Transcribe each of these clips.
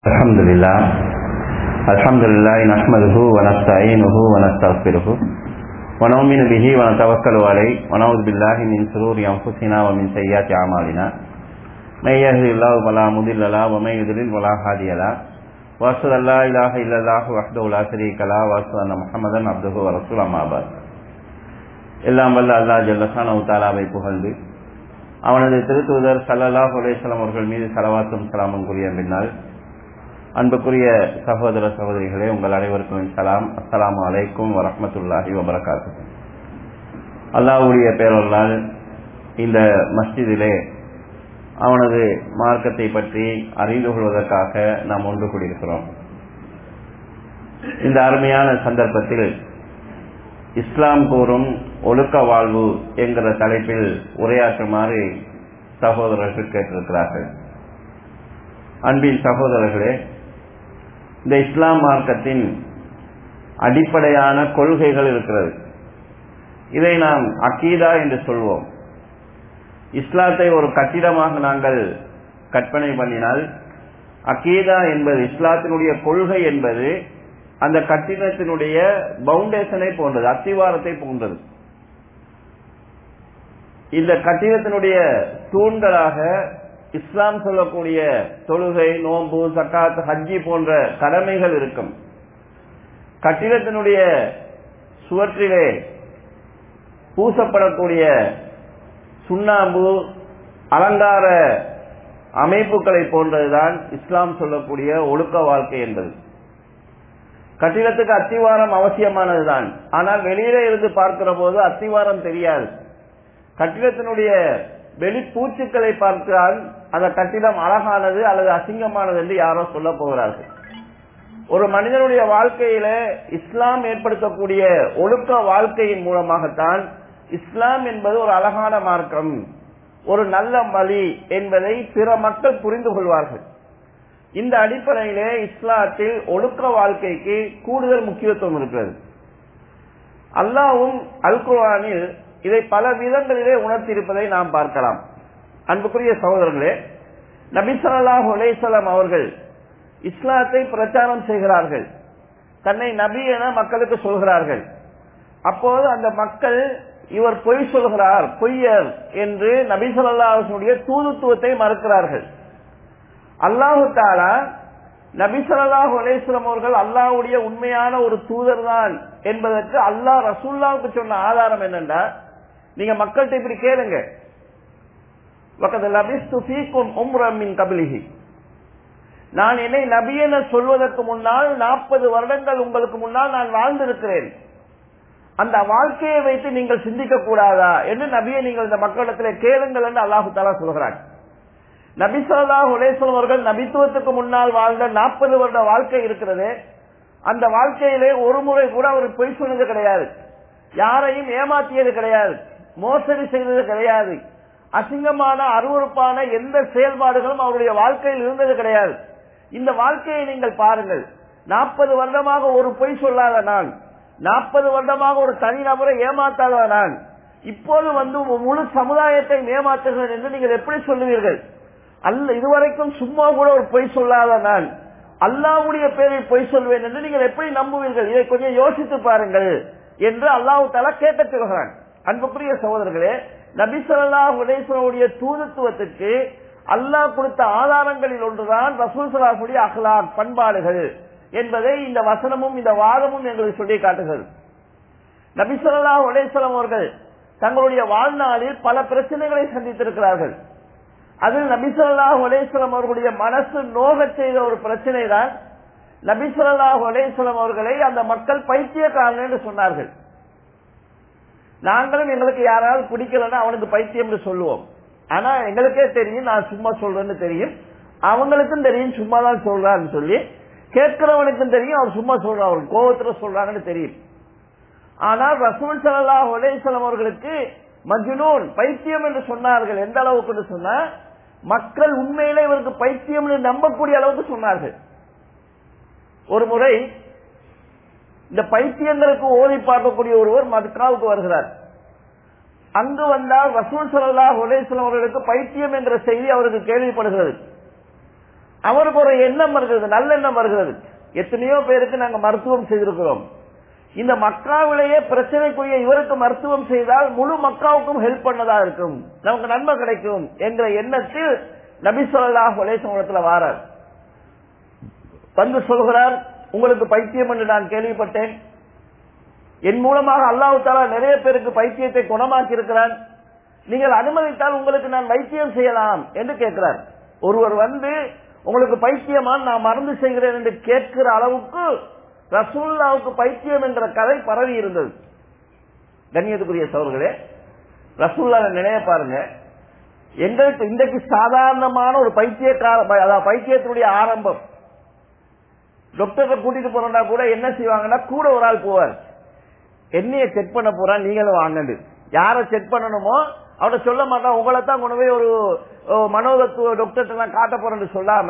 الحمد لله الحمد لله نحمده ونستعينه ونستغفره ونؤمن به ونتوكل عليه ونعوذ بالله من شرور انفسنا ومن سيئات اعمالنا من يهد الله فلا مضل له ومن يضلل فلا هادي له واشهد ان لا اله الا الله وحده لا شريك له واشهد ان محمدا عبده ورسوله اما بعد எல்லாம் வல்ல அல்லாஹ் ஜல்லஷானஹு தஆலாவை புகழ்ந்து அவனது திருத்தூதர் சல்லல்லாஹு அலைஹி வஸல்லம் அவர்கள் மீது சலவாத்தும் சலாமும் கூறிய பின்னால் அன்புக்குரிய சகோதர சகோதரிகளே உங்கள் அனைவருக்கும் சலாம் அஸ்ஸலாமு அலைக்கும் வரஹ்மத்துல்லாஹி வபரகாத்து அல்லாஹ்வுடைய பேரொருளால் இந்த மஸ்ஜிதிலே அவனது மார்க்கத்தை பற்றி அறிந்து கொள்வதற்காக நாம் ஒன்று கூடியிருக்கிறோம் இந்த அருமையான சந்தர்ப்பத்தில் இஸ்லாம் கூறும் ஒழுக்க வாழ்வு என்கிற தலைப்பில் உரையாற்றுமாறு சகோதரர்கள் கேட்டிருக்கிறார்கள் அன்பின் சகோதரர்களே இந்த இஸ்லாம் மார்க்கத்தின் அடிப்படையான கொள்கைகள் இருக்கிறது இதை நாம் அக்கீதா என்று சொல்வோம் இஸ்லாத்தை ஒரு கட்டிடமாக நாங்கள் கற்பனை பண்ணினால் அக்கீதா என்பது இஸ்லாத்தினுடைய கொள்கை என்பது அந்த கட்டிடத்தினுடைய பவுண்டேஷனை போன்றது அத்திவாரத்தை போன்றது இந்த கட்டிடத்தினுடைய தூண்களாக இஸ்லாம் சொல்லக்கூடிய தொழுகை நோன்பு சக்காத் ஹஜ்ஜி போன்ற கடமைகள் இருக்கும் கட்டிடத்தினுடைய சுவற்றிலே பூசப்படக்கூடிய சுண்ணாம்பு அலங்கார அமைப்புகளை போன்றதுதான் இஸ்லாம் சொல்லக்கூடிய ஒழுக்க வாழ்க்கை என்பது கட்டிடத்துக்கு அத்திவாரம் அவசியமானதுதான் ஆனால் வெளியிலே இருந்து பார்க்கிற போது அத்திவாரம் தெரியாது கட்டிடத்தினுடைய வெளிப்பூச்சுக்களை பார்த்தால் அந்த கட்டிடம் அழகானது அல்லது அசிங்கமானது என்று யாரோ சொல்ல போகிறார்கள் ஒரு மனிதனுடைய வாழ்க்கையில இஸ்லாம் ஏற்படுத்தக்கூடிய ஒழுக்க வாழ்க்கையின் மூலமாகத்தான் இஸ்லாம் என்பது ஒரு அழகான மார்க்கம் ஒரு நல்ல வழி என்பதை பிற மக்கள் புரிந்து கொள்வார்கள் இந்த அடிப்படையிலே இஸ்லாத்தில் ஒழுக்க வாழ்க்கைக்கு கூடுதல் முக்கியத்துவம் இருக்கிறது அல்லாவும் அல் குர்ஆனில் இதை பல விதங்களிலே உணர்த்தியிருப்பதை நாம் பார்க்கலாம் அன்புக்குரிய சகோதரர்களே நபி ஸல்லல்லாஹு அலைஹி வஸல்லம் அவர்கள் இஸ்லாத்தை பிரச்சாரம் செய்கிறார்கள் தன்னை நபி என மக்களுக்கு சொல்கிறார்கள் அப்போது அந்த மக்கள் இவர் பொய் சொல்கிறார் பொய்யர் என்று நபி ஸல்லல்லாஹுடைய தூதுத்துவத்தை மறுக்கிறார்கள் அல்லாஹு தாலா நபி ஸல்லல்லாஹு அலைஹி வஸல்லம் அவர்கள் அல்லாஹ்வுடைய உண்மையான ஒரு தூதர் தான் என்பதற்கு அல்லாஹ் ரசூல்லாவுக்கு சொன்ன ஆதாரம் என்னன்னா நீங்க மக்கள்கிட்ட இப்படி கேளுங்க நான் என்னை நபி என சொல்வதற்கு முன்னால் நாற்பது வருடங்கள் உங்களுக்கு முன்னால் நான் வாழ்ந்திருக்கிறேன் அந்த வாழ்க்கையை வைத்து நீங்கள் சிந்திக்க கூடாதா என்று நபியை நீங்கள் இந்த மக்களிடத்தில் கேளுங்கள் என்று அல்லாஹு தாலா சொல்கிறான் நபி சொல்லா உலேஸ்வரம் அவர்கள் நபித்துவத்துக்கு முன்னால் வாழ்ந்த நாற்பது வருட வாழ்க்கை இருக்கிறது அந்த வாழ்க்கையிலே ஒரு முறை கூட அவர் பொய் சொன்னது கிடையாது யாரையும் ஏமாற்றியது கிடையாது மோசடி செய்தது கிடையாது அசிங்கமான அருவறுப்பான எந்த செயல்பாடுகளும் அவருடைய வாழ்க்கையில் இருந்தது கிடையாது இந்த வாழ்க்கையை நீங்கள் பாருங்கள் நாற்பது வருடமாக ஒரு பொய் சொல்லாத நான் நாற்பது வருடமாக ஒரு தனிநபரை ஏமாத்தாத நான் இப்போது வந்து முழு சமுதாயத்தை ஏமாற்றுகிறேன் என்று நீங்கள் எப்படி சொல்லுவீர்கள் அல்ல இதுவரைக்கும் சும்மா கூட ஒரு பொய் சொல்லாத நான் அல்லாவுடைய பேரில் பொய் சொல்வேன் என்று நீங்கள் எப்படி நம்புவீர்கள் இதை கொஞ்சம் யோசித்து பாருங்கள் என்று அல்லாஹு தலா கேட்க சொல்கிறான் அன்புக்குரிய சகோதரர்களே நபி சொல்லா உடேஸ்வருடைய தூதுத்துவத்திற்கு அல்லாஹ் கொடுத்த ஆதாரங்களில் ஒன்றுதான் ரசூல் சலாஹுடைய அஹ்லாக் பண்பாடுகள் என்பதை இந்த வசனமும் இந்த வாதமும் எங்களுக்கு சொல்லி காட்டுகிறது நபி சொல்லா உடேஸ்வரம் அவர்கள் தங்களுடைய வாழ்நாளில் பல பிரச்சனைகளை சந்தித்திருக்கிறார்கள் அதில் நபிசல்லாஹு அலேஸ்வரம் அவர்களுடைய மனசு நோக செய்த ஒரு பிரச்சனை தான் நபிசல்லாஹு அலேஸ்வரம் அவர்களை அந்த மக்கள் பைத்தியக்காரன் என்று சொன்னார்கள் நாங்களும் எங்களுக்கு யாராவது பிடிக்கலன்னா அவனுக்கு பைத்தியம் சொல்லுவோம் ஆனா எங்களுக்கே தெரியும் நான் சும்மா சொல்றேன்னு தெரியும் அவங்களுக்கும் தெரியும் சும்மா தான் சொல்றான்னு சொல்லி கேட்கிறவனுக்கும் தெரியும் அவர் சும்மா சொல்றான் அவர் கோபத்துல சொல்றாங்கன்னு தெரியும் ஆனால் ரசூல் சல்லாஹ் அலேஸ்வரம் அவர்களுக்கு மஜ்னூன் பைத்தியம் என்று சொன்னார்கள் எந்த அளவுக்கு சொன்னா மக்கள் உண்மையிலே இவருக்கு பைத்தியம் நம்பக்கூடிய அளவுக்கு சொன்னார்கள் ஒரு முறை இந்த பைத்தியங்களுக்கு ஓதி பார்க்கக்கூடிய ஒருவர் மதுக்காவுக்கு வருகிறார் அங்கு வந்தால் ரசூல் சல்லா உலேஸ்வரம் அவர்களுக்கு பைத்தியம் என்ற செய்தி அவருக்கு கேள்விப்படுகிறது அவருக்கு ஒரு எண்ணம் வருகிறது நல்லெண்ணம் வருகிறது எத்தனையோ பேருக்கு நாங்க மருத்துவம் செய்திருக்கிறோம் இந்த மக்காவிலேயே பிரச்சனைக்குரிய இவருக்கு மருத்துவம் செய்தால் முழு மக்காவுக்கும் ஹெல்ப் பண்ணதா இருக்கும் நமக்கு நன்மை கிடைக்கும் என்ற எண்ணத்தில் நபி சொல்லாஹ் உலேசத்துல வாரார் வந்து சொல்கிறார் உங்களுக்கு பைத்தியம் என்று நான் கேள்விப்பட்டேன் என் மூலமாக அல்லாஹு தாலா நிறைய பேருக்கு பைத்தியத்தை குணமாக்கி இருக்கிறான் நீங்கள் அனுமதித்தால் உங்களுக்கு நான் வைத்தியம் செய்யலாம் என்று கேட்கிறார் ஒருவர் வந்து உங்களுக்கு பைத்தியமா நான் மருந்து செய்கிறேன் என்று கேட்கிற அளவுக்கு ரசூல்லாவுக்கு பைத்தியம் என்ற கதை பரவி இருந்தது கண்ணியத்துக்குரிய சோர்களே ரசூல்லா நினைய பாருங்க எங்களுக்கு இன்றைக்கு சாதாரணமான ஒரு பைத்தியக்கார அதாவது பைத்தியத்தினுடைய ஆரம்பம் டாக்டரை கூட்டிட்டு போறோம்னா கூட என்ன செய்வாங்கன்னா கூட ஒரு ஆள் போவார் என்னைய செக் பண்ண போறான் நீங்களும் வாங்கண்டு யாரை செக் பண்ணணுமோ அவட சொல்ல மாட்டான் உங்களை தான் கொண்டு போய் ஒரு மனோதத்துவ டாக்டர் எல்லாம் காட்ட போறேன்னு சொல்லாம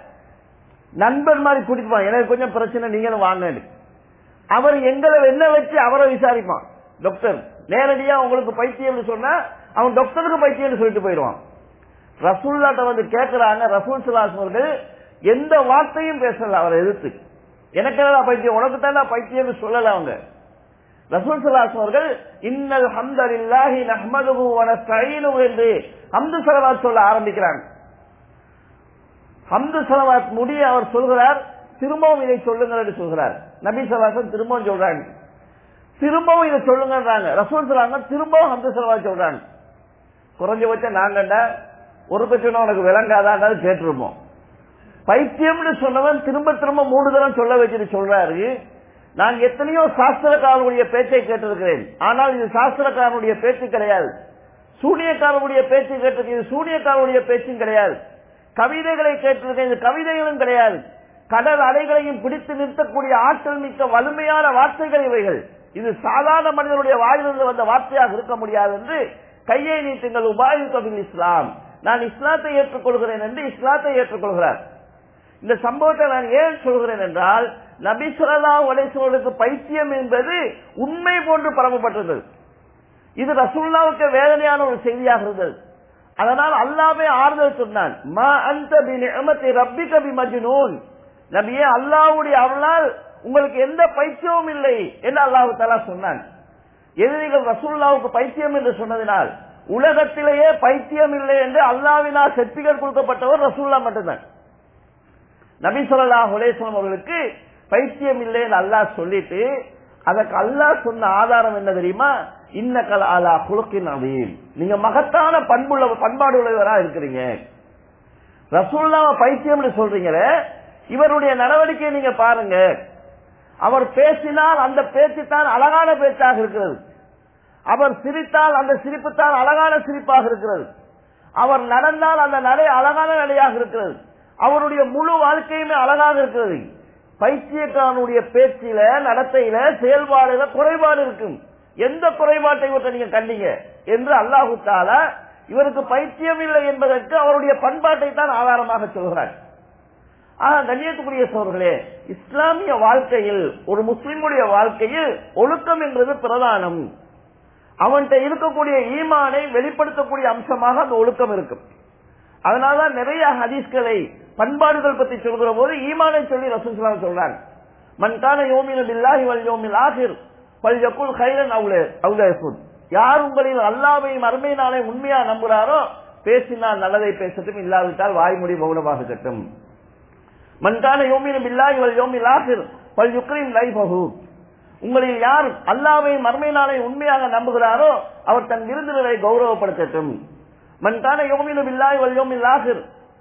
நண்பர் மாதிரி கூட்டிட்டு போவான் எனக்கு கொஞ்சம் பிரச்சனை நீங்களும் வாங்கன்னு அவர் எங்களை என்ன வச்சு அவரை விசாரிப்பான் டாக்டர் நேரடியா உங்களுக்கு பைத்தியம் சொன்னா அவன் டாக்டருக்கு பைத்தியம் சொல்லிட்டு போயிடுவான் ரசூல்லாட்ட வந்து கேட்கிறாங்க ரசூல் சுல்லாஸ் அவர்கள் எந்த வார்த்தையும் பேசல அவரை எதிர்த்து எனக்கு என்ன பைத்தியம் உனக்கு தான் பைத்தியம் சொல்லல அவங்க ரசூல் சலாஸ் அவர்கள் இன்னல் ஹம்தலில்லாஹி நஹ்மதுஹு வ நஸ்தஈனுஹு என்று ஹம்து ஸலவாத் சொல்ல ஆரம்பிக்கிறாங்க ஹம்து ஸலவாத் முடிய அவர் சொல்கிறார் திரும்பவும் இதை சொல்லுங்கள் என்று சொல்கிறார் நபி ஸல்லல்லாஹு திரும்பவும் சொல்றாங்க திரும்பவும் இதை சொல்லுங்கன்றாங்க ரசூல் சொல்றாங்க திரும்பவும் ஹம்து ஸலவாத் சொல்றாங்க குறைஞ்சபட்சம் நாங்கண்டா ஒரு பட்சம் உனக்கு விளங்காதான் கேட்டிருப்போம் பைத்தியம்னு சொன்னவன் திரும்ப திரும்ப மூணு தரம் சொல்ல வச்சுட்டு சொல்றாரு நான் எத்தனையோ சாஸ்திரக்காரனுடைய பேச்சை கேட்டிருக்கிறேன் ஆனால் இது சாஸ்திரக்காரனுடைய பேச்சு கிடையாது சூனியக்காரனுடைய பேச்சு கேட்டிருக்கேன் இது சூனியக்காரனுடைய பேச்சும் கிடையாது கவிதைகளை கேட்டிருக்கேன் இது கவிதைகளும் கிடையாது கடல் அலைகளையும் பிடித்து நிறுத்தக்கூடிய ஆற்றல் மிக்க வலிமையான வார்த்தைகள் இவைகள் இது சாதாரண மனிதனுடைய வாயிலிருந்து வந்த வார்த்தையாக இருக்க முடியாது என்று கையை நீட்டுங்கள் உபாயு கபில் இஸ்லாம் நான் இஸ்லாத்தை ஏற்றுக்கொள்கிறேன் என்று இஸ்லாத்தை ஏற்றுக்கொள்கிறார் இந்த சம்பவத்தை நான் ஏன் சொல்கிறேன் என்றால் நபி சொல்லா உலேசோனுக்கு பைத்தியம் என்பது உண்மை போன்று பரப்பப்பட்டது இது ரசூல்லாவுக்கு வேதனையான ஒரு செய்தியாக இருந்தது அதனால் அல்லாவே ஆறுதல் சொன்னான் மா அந்த ரப்பி கபி மஜ்னூன் நபியே அல்லாவுடைய அருளால் உங்களுக்கு எந்த பைத்தியமும் இல்லை என்று அல்லாஹு தலா சொன்னான் எதிரிகள் ரசூல்லாவுக்கு பைத்தியம் என்று சொன்னதினால் உலகத்திலேயே பைத்தியம் இல்லை என்று அல்லாவினால் செப்பிகள் கொடுக்கப்பட்டவர் ரசூல்லா மட்டும்தான் நபி சொல்லா ஹுலேஸ்வரம் அவர்களுக்கு பைத்தியம் இல்லைன்னு அல்லாஹ் சொல்லிட்டு அதற்கு அல்லாஹ் சொன்ன ஆதாரம் என்ன தெரியுமா இன்னக்கல் அலா குலுக்கின் அதீம் நீங்க மகத்தான பண்புள்ள பண்பாடு உள்ளவரா இருக்கிறீங்க ரசூல்லாவை பைத்தியம்னு சொல்றீங்களே இவருடைய நடவடிக்கையை நீங்க பாருங்க அவர் பேசினால் அந்த பேச்சு தான் அழகான பேச்சாக இருக்கிறது அவர் சிரித்தால் அந்த சிரிப்பு தான் அழகான சிரிப்பாக இருக்கிறது அவர் நடந்தால் அந்த நடை அழகான நடையாக இருக்கிறது அவருடைய முழு வாழ்க்கையுமே அழகாக இருக்கிறது பைத்தியக்காரனுடைய பேச்சில நடத்தையில செயல்பாடுல குறைபாடு இருக்கும் எந்த குறைபாட்டை இவற்றை நீங்க கண்டீங்க என்று அல்லாஹு தாலா இவருக்கு பைத்தியம் இல்லை என்பதற்கு அவருடைய பண்பாட்டை தான் ஆதாரமாக சொல்கிறார் ஆனா கண்ணியத்துக்குரிய சோர்களே இஸ்லாமிய வாழ்க்கையில் ஒரு முஸ்லிமுடைய வாழ்க்கையில் ஒழுக்கம் என்பது பிரதானம் அவன்கிட்ட இருக்கக்கூடிய ஈமானை வெளிப்படுத்தக்கூடிய அம்சமாக அந்த ஒழுக்கம் இருக்கும் அதனாலதான் நிறைய ஹதீஸ்களை பண்பாடுகள் பத்தி சொல்கிற போது ஈமானை சொல்லி ரசூல் சொல்றாங்க மன்கான யோமின் பில்லாஹி வல் யோமில் ஆகிர் பல் யக்குல் கைரன் அவுலேசுன் யார் உங்களில் அல்லாவையும் அருமை நாளை உண்மையா நம்புறாரோ பேசினால் நல்லதை பேசட்டும் இல்லாவிட்டால் வாய்மொழி மௌனமாக கட்டும் மன்கான யோமின் பில்லாஹி வல் யோமில் ஆகிர் பல் யுக்ரின் லைபஹு உங்களில் யார் அல்லாவையும் மர்மை நாளை உண்மையாக நம்புகிறாரோ அவர் தன் விருந்தினரை கௌரவப்படுத்தட்டும் மன்கான யோமின் பில்லாஹி வல் யோமில் ஆகிர்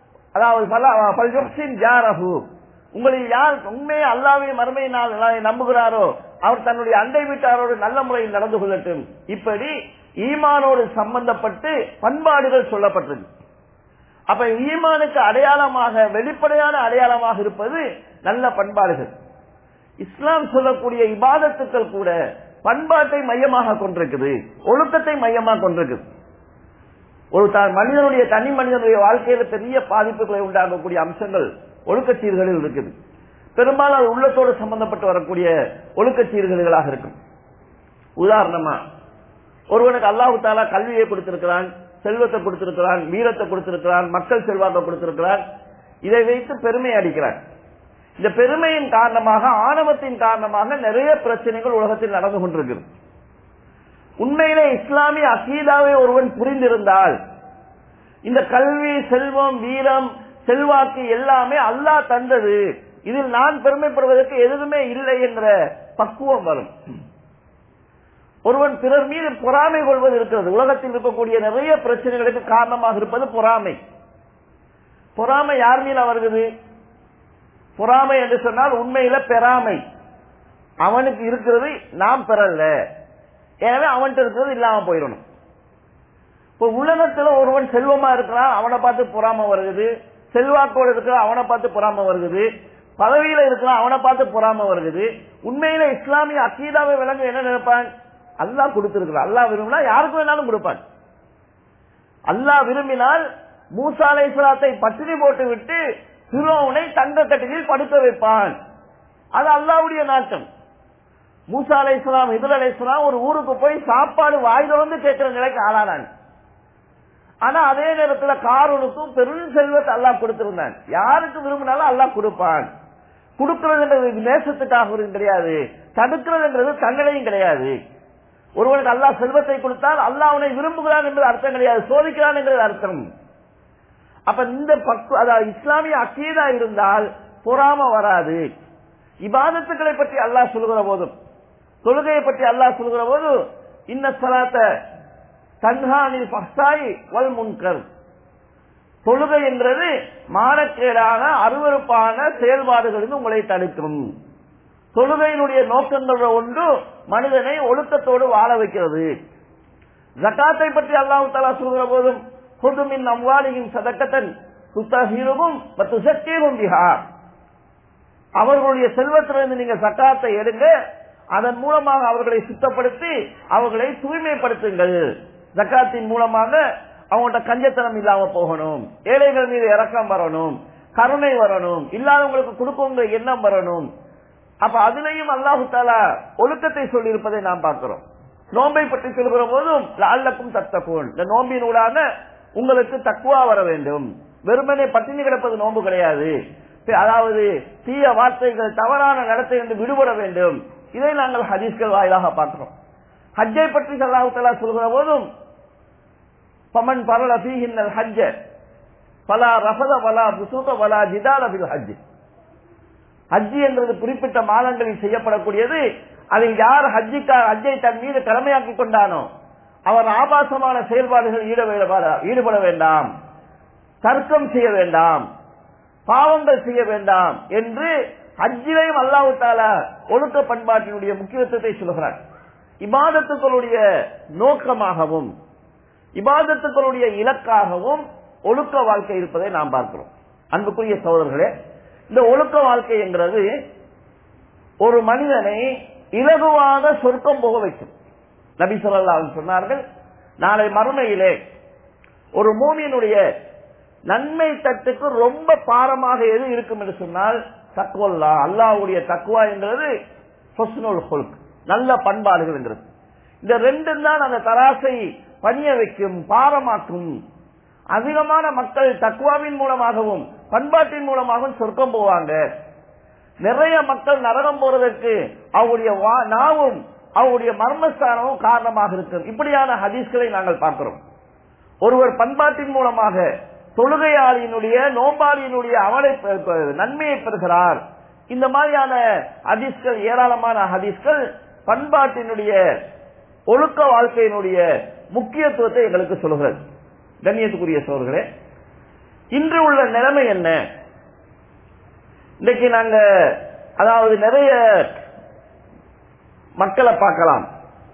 அதாவது ஜாரஹு உங்களில் யார் உண்மையை அல்லாவே மறுமை நாள் நம்புகிறாரோ அவர் தன்னுடைய அண்டை வீட்டாரோடு நல்ல முறையில் நடந்து கொள்ளட்டும் இப்படி ஈமானோடு சம்பந்தப்பட்டு பண்பாடுகள் சொல்லப்பட்டது அப்ப ஈமானுக்கு அடையாளமாக வெளிப்படையான அடையாளமாக இருப்பது நல்ல பண்பாடுகள் இஸ்லாம் சொல்லக்கூடிய இபாதத்துக்கள் கூட பண்பாட்டை மையமாக கொண்டிருக்குது ஒழுக்கத்தை மையமாக கொண்டிருக்குது ஒரு மனிதனுடைய தனி மனிதனுடைய வாழ்க்கையில பெரிய பாதிப்புகளை உண்டாகக்கூடிய அம்சங்கள் ஒழுக்கச்சீர்களில் இருக்குது பெரும்பாலும் அது உள்ளத்தோடு சம்பந்தப்பட்டு வரக்கூடிய ஒழுக்கச்சீர்களாக இருக்கும் உதாரணமா ஒருவனுக்கு அல்லாஹு தாலா கல்வியை கொடுத்திருக்கிறான் செல்வத்தை கொடுத்திருக்கிறான் வீரத்தை கொடுத்திருக்கிறான் மக்கள் செல்வாக்கை கொடுத்திருக்கிறான் இதை வைத்து பெருமை அடிக்கிறார் இந்த பெருமையின் காரணமாக ஆணவத்தின் காரணமாக நிறைய பிரச்சனைகள் உலகத்தில் நடந்து கொண்டிருக்கிறது உண்மையிலே இஸ்லாமிய அகீதாவை ஒருவன் புரிந்திருந்தால் இந்த கல்வி செல்வம் வீரம் செல்வாக்கு எல்லாமே அல்லாஹ் தந்தது இதில் நான் பெருமைப்படுவதற்கு எதுவுமே இல்லை என்ற பக்குவம் வரும் ஒருவன் பிறர் மீது பொறாமை கொள்வது இருக்கிறது உலகத்தில் இருக்கக்கூடிய நிறைய பிரச்சனைகளுக்கு காரணமாக இருப்பது பொறாமை பொறாமை யார் மீது வருகிறது பொறாமை என்று சொன்னால் உண்மையில பெறாமை அவனுக்கு இருக்கிறது நாம் பெறல எனவே அவன்கிட்ட இருக்கிறது இல்லாம போயிடணும் இப்போ உலகத்துல ஒருவன் செல்வமா இருக்கிறான் அவனை பார்த்து பொறாம வருகிறது செல்வாக்கோடு இருக்கிறான் அவனை பார்த்து பொறாம வருகிறது பதவியில இருக்கிறான் அவனை பார்த்து பொறாம வருகிறது உண்மையில இஸ்லாமிய அக்கீதாவை விளங்க என்ன நினைப்பான் அல்லாஹ் கொடுத்திருக்கிறான் அல்லாஹ் விரும்பினா யாருக்கு வேணாலும் கொடுப்பான் அல்லாஹ் விரும்பினால் மூசா அலைஹிஸ்ஸலாத்தை பட்டினி போட்டு விட்டு பிரோனை தங்க கட்டிலில் படுக்க வைப்பான் அது அல்லாவுடைய நாட்டம் மூசா அலைஹிஸ்ஸலாம் இதில் அலைஹிஸ்ஸலாம் ஒரு ஊருக்கு போய் சாப்பாடு வாயில வந்து கேட்கிற நிலைக்கு ஆளானான் ஆனா அதே நேரத்துல காரூனுக்கும் பெரும் செல்வத்தை அல்லாஹ் கொடுத்திருந்தான் யாருக்கு விரும்பினாலும் அல்லாஹ் கொடுப்பான் கொடுக்கிறதுன்றது நேசத்துக்காக கிடையாது தடுக்கிறதுன்றது தண்டனையும் கிடையாது ஒருவனுக்கு அல்லாஹ் செல்வத்தை கொடுத்தால் அல்லாஹ் அவனை விரும்புகிறான் என்பது அர்த்தம் கிடையாது சோதிக்கிறான் என்பது அர்த்தம் அப்ப இந்த பக்கு அதாவது இஸ்லாமிய அக்கீதா இருந்தால் பொறாம வராது இபாதத்துக்களை பற்றி அல்லாஹ் சொல்கிற போதும் தொழுகையை பற்றி அல்லாஹ் சொல்கிற போது இன்ன சலாத்த தன்ஹானில் பஹ்சாய் வல் முன்கர் தொழுகை என்றது மானக்கேடான அருவறுப்பான செயல்பாடுகளிலிருந்து உங்களை தடுக்கும் தொழுகையினுடைய நோக்கங்கள் ஒன்று மனிதனை ஒழுக்கத்தோடு வாழ வைக்கிறது ஜக்காத்தை பற்றி அல்லாஹு தாலா சொல்கிற போதும் குதுமின் அம்வாலியின் சதக்கத்தன் சுத்தகீரமும் மற்றும் சக்தியும் பிஹார் அவர்களுடைய செல்வத்திலிருந்து நீங்க சக்காத்தை எடுங்க அதன் மூலமாக அவர்களை சுத்தப்படுத்தி அவர்களை தூய்மைப்படுத்துங்கள் ஜக்காத்தின் மூலமாக அவங்கள்ட்ட கஞ்சத்தனம் இல்லாம போகணும் ஏழைகள் மீது இறக்கம் வரணும் கருணை வரணும் இல்லாதவங்களுக்கு கொடுக்கவங்க எண்ணம் வரணும் அப்ப அதுலயும் அல்லாஹு தாலா ஒழுக்கத்தை சொல்லி இருப்பதை நாம் பார்க்கிறோம் நோன்பை பற்றி சொல்கிற போதும் லால்லக்கும் தத்தக்கும் இந்த நோம்பினூடாக உங்களுக்கு தக்குவா வர வேண்டும் வெறுமனே பட்டினி கிடப்பது நோன்பு கிடையாது அதாவது தீய வார்த்தைகள் தவறான நடத்தை என்று விடுபட வேண்டும் இதை நாங்கள் ஹதீஸ்கள் வாயிலாக பார்க்கிறோம் ஹஜ்ஜை பற்றி அல்லாஹு தாலா சொல்கிற போதும் பமன் பரல பீஹின்னல் ஹஜ்ஜ பலா ரஃபத வலா புசூக வலா ஜிதால பில் ஹஜ் ஹஜ்ஜி என்றது குறிப்பிட்ட மாதங்களில் செய்யப்படக்கூடியது அதில் யார் ஹஜ்ஜிக்கா ஹஜ்ஜை தன் மீது கடமையாக்கி கொண்டானோ அவர் ஆபாசமான செயல்பாடுகள் ஈடுபட வேண்டாம் தர்க்கம் செய்ய வேண்டாம் பாவங்கள் செய்ய வேண்டாம் என்று ஹஜ்ஜிலையும் அல்லாஹு தாலா ஒழுக்க பண்பாட்டினுடைய முக்கியத்துவத்தை சொல்கிறார் இபாதத்துக்களுடைய நோக்கமாகவும் இபாதத்துக்களுடைய இலக்காகவும் ஒழுக்க வாழ்க்கை இருப்பதை நாம் பார்க்கிறோம் அன்புக்குரிய சகோதரர்களே இந்த ஒழுக்க வாழ்க்கை என்கிறது ஒரு மனிதனை இலகுவாக சொர்க்கம் போக வைக்கும் நபி சொல்லா சொன்னார்கள் நாளை மறுமையிலே ஒரு மூமியினுடைய நன்மை தட்டுக்கு ரொம்ப பாரமாக எது இருக்கும் என்று சொன்னால் தக்குவல்லா அல்லாவுடைய தக்குவா என்றது நல்ல பண்பாடுகள் என்கிறது இந்த ரெண்டும் தான் அந்த தராசை பணிய வைக்கும் பாரமாக்கும் அதிகமான மக்கள் தக்குவாவின் மூலமாகவும் பண்பாட்டின் மூலமாகவும் சொர்க்கம் போவாங்க நிறைய மக்கள் நரகம் போறதற்கு அவருடைய நாவும் அவருடைய மர்மஸ்தானமும் காரணமாக இருக்கும் இப்படியான ஹதீஸ்களை நாங்கள் பார்க்கிறோம் ஒருவர் பண்பாட்டின் மூலமாக தொழுகையாளியினுடைய நோம்பாளியினுடைய அவளை நன்மையை பெறுகிறார் இந்த மாதிரியான ஹதீஸ்கள் ஏராளமான ஹதீஸ்கள் பண்பாட்டினுடைய ஒழுக்க வாழ்க்கையினுடைய முக்கியத்துவத்தை எங்களுக்கு சொல்கிறது கண்ணியத்துக்குரிய சோர்களே இன்று உள்ள நிலைமை என்ன இன்னைக்கு நாங்க அதாவது நிறைய மக்களை பார்க்கலாம்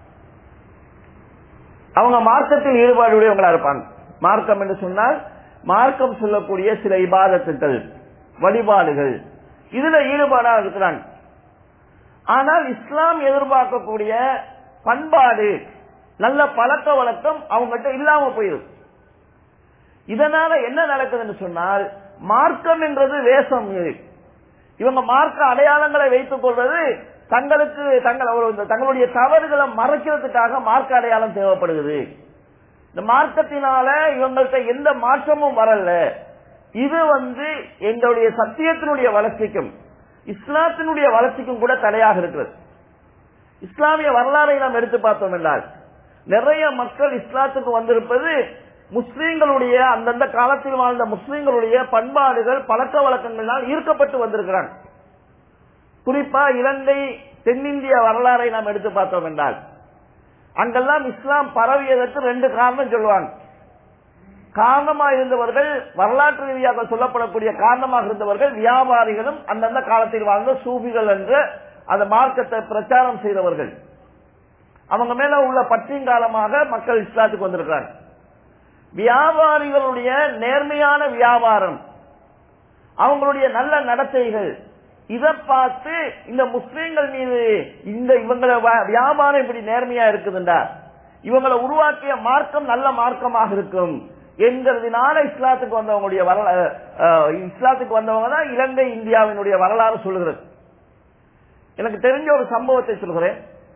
அவங்க மார்க்கத்தில் ஈடுபாடுடையவங்களா இருப்பாங்க மார்க்கம் என்று சொன்னால் மார்க்கம் சொல்லக்கூடிய சில இபாதத்துக்கள் வழிபாடுகள் இதுல ஈடுபாடா இருக்கிறாங்க ஆனால் இஸ்லாம் எதிர்பார்க்கக்கூடிய பண்பாடு நல்ல பழக்க வழக்கம் அவங்ககிட்ட இல்லாம போயிருக்கு இதனால என்ன நடக்குதுன்னு சொன்னால் மார்க்கம் என்றது வேஷம் இவங்க மார்க்க அடையாளங்களை வைத்துக் கொள்வது தங்களுக்கு தங்கள் தங்களுடைய தவறுகளை மறைக்கிறதுக்காக மார்க்க அடையாளம் தேவைப்படுகிறது இந்த மார்க்கத்தினால இவங்கள்ட்ட எந்த மாற்றமும் வரல இது வந்து எங்களுடைய சத்தியத்தினுடைய வளர்ச்சிக்கும் இஸ்லாத்தினுடைய வளர்ச்சிக்கும் கூட தடையாக இருக்கிறது இஸ்லாமிய வரலாறை நாம் எடுத்து பார்த்தோம் என்றால் நிறைய மக்கள் இஸ்லாத்துக்கு வந்திருப்பது முஸ்லீம்களுடைய அந்தந்த காலத்தில் வாழ்ந்த முஸ்லீம்களுடைய பண்பாடுகள் பழக்க வழக்கங்களால் ஈர்க்கப்பட்டு வந்திருக்கிறாங்க குறிப்பா இலங்கை தென்னிந்திய வரலாறை நாம் எடுத்து பார்த்தோம் என்றால் அங்கெல்லாம் இஸ்லாம் பரவியதற்கு ரெண்டு காரணம் சொல்லுவாங்க காரணமாக இருந்தவர்கள் வரலாற்று ரீதியாக சொல்லப்படக்கூடிய காரணமாக இருந்தவர்கள் வியாபாரிகளும் அந்தந்த காலத்தில் வாழ்ந்த சூபிகள் என்று அந்த மார்க்கத்தை பிரச்சாரம் செய்தவர்கள் அவங்க மேல உள்ள பற்றின் காலமாக மக்கள் இஸ்லாத்துக்கு வந்திருக்கிறாங்க வியாபாரிகளுடைய நேர்மையான வியாபாரம் அவங்களுடைய நல்ல நடத்தைகள் இதை பார்த்து இந்த முஸ்லீம்கள் மீது இந்த இவங்கள வியாபாரம் இப்படி நேர்மையா இருக்குதுண்டா இவங்களை உருவாக்கிய மார்க்கம் நல்ல மார்க்கமாக இருக்கும் என்கிறதுனால இஸ்லாத்துக்கு வந்தவங்களுடைய வரலாறு இஸ்லாத்துக்கு வந்தவங்க தான் இலங்கை இந்தியாவினுடைய வரலாறு சொல்லுகிறது எனக்கு தெரிஞ்ச ஒரு சம்பவத்தை சொல்கிறேன்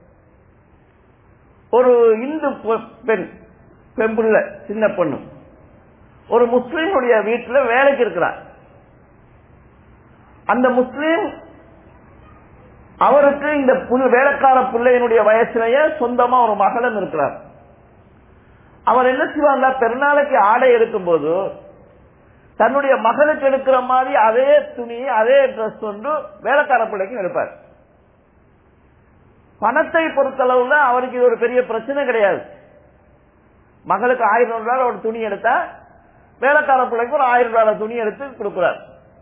ஒரு இந்து பெண் பெண்புள்ள சின்ன பொண்ணு ஒரு முஸ்லீமுடைய வீட்டில் வேலைக்கு இருக்கிறார் அந்த முஸ்லீம் அவருக்கு இந்த புல் வேலைக்கார பிள்ளையினுடைய வயசுலயே சொந்தமா ஒரு மகளும் இருக்கிறார் அவர் என்ன செய்வாங்க பெருநாளைக்கு ஆடை எடுக்கும் போது தன்னுடைய மகளுக்கு எடுக்கிற மாதிரி அதே துணி அதே ட்ரெஸ் ஒன்று வேலைக்கார பிள்ளைக்கும் எடுப்பார் பணத்தை பொறுத்தளவுல அவருக்கு இது ஒரு பெரிய பிரச்சனை கிடையாது மகளுக்கு ஆயிரம் ரூபாய் ஒரு துணி எடுத்தா வேலைக்கார பிள்ளைக்கு ஒரு ஆயிரம் ரூபாய் துணி எடுத்து கொடுக்கிறார்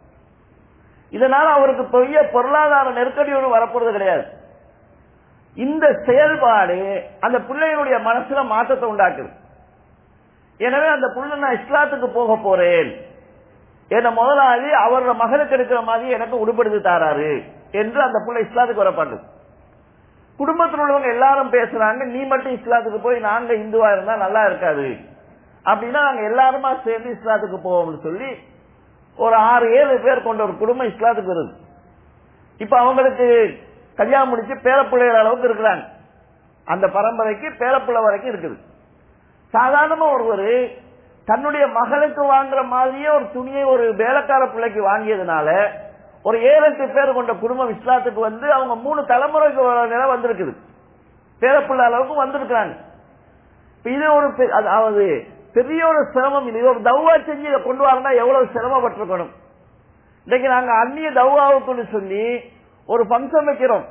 இதனால அவருக்கு பெரிய பொருளாதார நெருக்கடியோடு வரப்போறது கிடையாது இந்த செயல்பாடு அந்த பிள்ளைகளுடைய மனசுல மாற்றத்தை உண்டாக்குது எனவே அந்த புள்ள நான் இஸ்லாத்துக்கு போக போறேன் என்ன முதலாளி அவரோட மகனுக்கு எடுக்கிற மாதிரி எனக்கு உடுப்படுத்தி தாராரு என்று அந்த புள்ள இஸ்லாத்துக்கு வரப்பாட்டு குடும்பத்தில் உள்ளவங்க எல்லாரும் பேசுறாங்க நீ மட்டும் இஸ்லாத்துக்கு போய் நாங்க இந்துவா இருந்தா நல்லா இருக்காது அப்படின்னா நாங்க எல்லாருமா சேர்ந்து இஸ்லாத்துக்கு போவோம்னு சொல்லி ஒரு ஆறு ஏழு பேர் கொண்ட ஒரு குடும்பம் இஸ்லாத்துக்கு வருது இப்ப அவங்களுக்கு கல்யாணம் முடிச்சு பேரப்பிள்ளைகள் அளவுக்கு இருக்கிறாங்க அந்த பரம்பரைக்கு பேரப்பிள்ளை வரைக்கும் இருக்குது சாதாரணமா ஒருவர் தன்னுடைய மகளுக்கு வாங்குற மாதிரியே ஒரு துணியை ஒரு வேலைக்கார பிள்ளைக்கு வாங்கியதுனால ஒரு ஏழு எட்டு பேர் கொண்ட குடும்பம் இஸ்லாத்துக்கு வந்து அவங்க மூணு தலைமுறைக்கு நிலை வந்திருக்குது பேரப்பிள்ளை அளவுக்கு வந்திருக்கிறாங்க இது ஒரு அதாவது பெரிய ஒரு சிரமம் இது ஒரு தவ்வா செஞ்சு இதை கொண்டு வரனா எவ்வளவு சிரமப்பட்டிருக்கணும் இன்னைக்கு நாங்க அந்நிய தவ்வாவுக்குன்னு சொல்லி ஒரு பங்கன் வைக்கிறோம்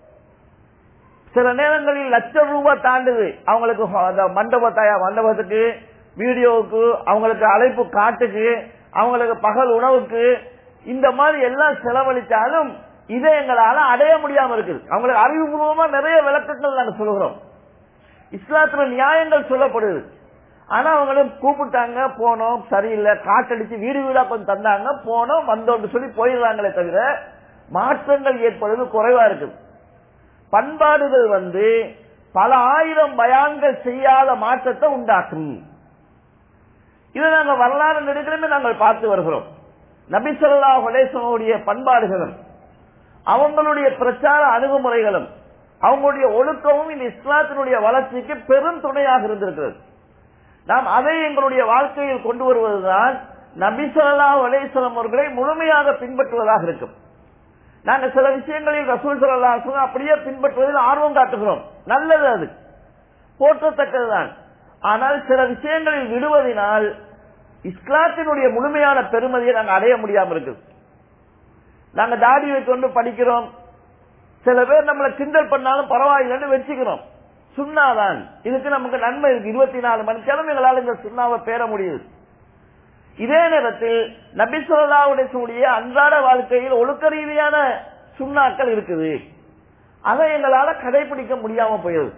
சில நேரங்களில் லட்சம் ரூபாய் தாண்டுது அவங்களுக்கு அந்த மண்டபத்தாயா மண்டபத்துக்கு வீடியோவுக்கு அவங்களுக்கு அழைப்பு காட்டுக்கு அவங்களுக்கு பகல் உணவுக்கு இந்த மாதிரி எல்லாம் செலவழித்தாலும் இதை எங்களால அடைய முடியாம இருக்குது அவங்களுக்கு அறிவுபூர்வமா நிறைய விளக்கங்கள் நாங்க சொல்லுகிறோம் இஸ்லாத்துல நியாயங்கள் சொல்லப்படுது ஆனா அவங்களும் கூப்பிட்டாங்க போனோம் சரியில்லை காட்டடிச்சு வீடு வீடா கொஞ்சம் தந்தாங்க போனோம் வந்தோம்னு சொல்லி போயிடுறாங்களே தவிர மாற்றங்கள் ஏற்படுவது குறைவா இருக்குது பண்பாடுகள் வந்து பல ஆயிரம் பயான்கள் செய்யாத மாற்றத்தை உண்டாக்கும் இதை நாங்கள் வரலாறு நெடுக்கிறமே நாங்கள் பார்த்து வருகிறோம் நபிசல்லா ஹுலேசனுடைய பண்பாடுகளும் அவங்களுடைய பிரச்சார அணுகுமுறைகளும் அவங்களுடைய ஒழுக்கமும் இந்த இஸ்லாத்தினுடைய வளர்ச்சிக்கு பெரும் துணையாக இருந்திருக்கிறது நாம் அதை எங்களுடைய வாழ்க்கையில் கொண்டு வருவதுதான் நபிசல்லா அலேஸ்வரம் அவர்களை முழுமையாக பின்பற்றுவதாக இருக்கும் நாங்க சில விஷயங்களில் ரசூல் சல்லா அப்படியே பின்பற்றுவதில் ஆர்வம் காட்டுகிறோம் நல்லது அது போற்றத்தக்கதுதான் ஆனால் சில விஷயங்களில் விடுவதனால் இஸ்லாத்தினுடைய முழுமையான பெருமதியை நாங்கள் அடைய முடியாம இருக்குது நாங்க தாடி வைக்கொண்டு படிக்கிறோம் சில பேர் நம்மளை கிண்டல் பண்ணாலும் பரவாயில்லைன்னு வச்சுக்கிறோம் சுண்ணாதான் இதுக்கு நமக்கு நன்மை இருக்கு இருபத்தி நாலு மணி நேரம் எங்களால் இந்த சுண்ணாவை பெற முடியுது இதே நேரத்தில் நபி சொல்லாவுடைய அன்றாட வாழ்க்கையில் ஒழுக்க ரீதியான சுண்ணாக்கள் இருக்குது அதை எங்களால கடைபிடிக்க முடியாம போயிடுது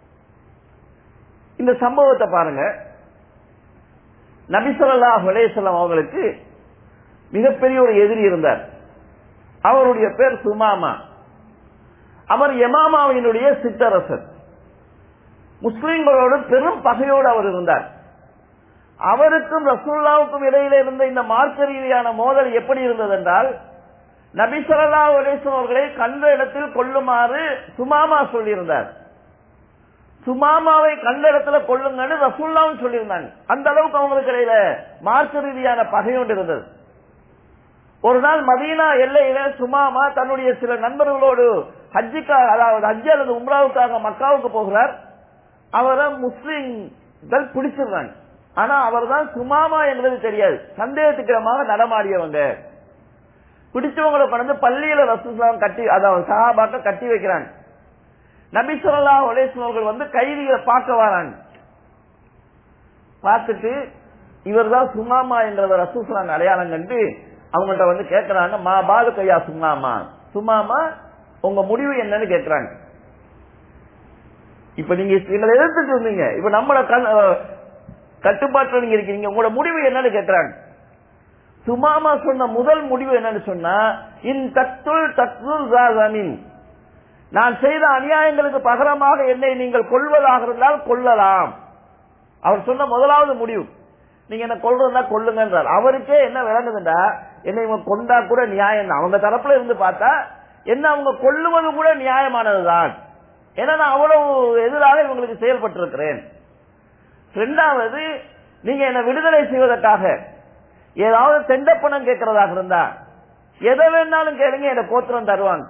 இந்த சம்பவத்தை பாருங்க நபிசல்லா ஹுலேசல்லாம் அவங்களுக்கு மிகப்பெரிய ஒரு எதிரி இருந்தார் அவருடைய பேர் சுமாமா அவர் யமாமாவினுடைய சித்தரசர் முஸ்லிம்களோடு பெரும் பகையோடு அவர் இருந்தார் அவருக்கும் ரசூல்லாவுக்கும் இடையில இருந்த இந்த மார்க்க ரீதியான மோதல் எப்படி இருந்தது என்றால் நபி சொல்லா அலிஸ்லாம் அவர்களை கண்ட இடத்தில் கொள்ளுமாறு சுமாமா சொல்லியிருந்தார் சுமாமாவை கண்ட இடத்துல கொள்ளுங்கன்னு ரசூல்லாவும் சொல்லியிருந்தாங்க அந்த அளவுக்கு அவங்களுக்கு இடையில மார்க்க ரீதியான பகையோடு இருந்தது ஒரு நாள் மதீனா எல்லையில சுமாமா தன்னுடைய சில நண்பர்களோடு ஹஜ்ஜிக்காக அதாவது ஹஜ்ஜி அல்லது உம்ராவுக்காக மக்காவுக்கு போகிறார் அவரை முஸ்லிம்கள் பிடிச்சிடுறாங்க ஆனா அவர் தான் சுமாமா என்பது தெரியாது சந்தேகத்துக்கிடமாக நடமாடியவங்க பிடிச்சவங்களை கொண்டு பள்ளியில ரசூல்லாம் கட்டி அதாவது சஹாபாக்க கட்டி வைக்கிறாங்க நபி சொல்லா ஒலேஸ்வர்கள் வந்து கைதிகளை பார்க்க வராங்க பார்த்துட்டு இவர் தான் சுமாமா என்றத ரசூசலாங்க அடையாளம் கண்டு அவங்கள்ட்ட வந்து கேட்கறாங்க மா பாது கையா சுமாமா சுமாமா உங்க முடிவு என்னன்னு கேட்கறாங்க இப்ப நீங்க எங்களை எதிர்த்துட்டு இருந்தீங்க இப்ப நம்மள கட்டுப்பாட்டில் நீங்க இருக்கீங்க உங்களோட முடிவு என்னன்னு கேட்கறாங்க சுமாமா சொன்ன முதல் முடிவு என்னன்னு சொன்னா இன் தத்துள் தத்துள் ஜாதமின் நான் செய்த அநியாயங்களுக்கு பகரமாக என்னை நீங்கள் கொள்வதாக இருந்தால் கொள்ளலாம் அவர் சொன்ன முதலாவது முடிவு நீங்க என்ன கொள்றதா கொள்ளுங்கன்றார் அவருக்கே என்ன விளங்குதுண்டா என்னை இவங்க கொண்டா கூட நியாயம் அவங்க தரப்புல இருந்து பார்த்தா என்ன அவங்க கொள்ளுவது கூட நியாயமானதுதான் ஏன்னா நான் அவ்வளவு எதிராக இவங்களுக்கு செயல்பட்டிருக்கிறேன் இரண்டாவது நீங்க என்ன விடுதலை செய்வதற்காக ஏதாவது தெண்டப்பணம் கேட்கறதாக இருந்தா எதை வேணாலும் கேளுங்க என்ன கோத்திரம் தருவாங்க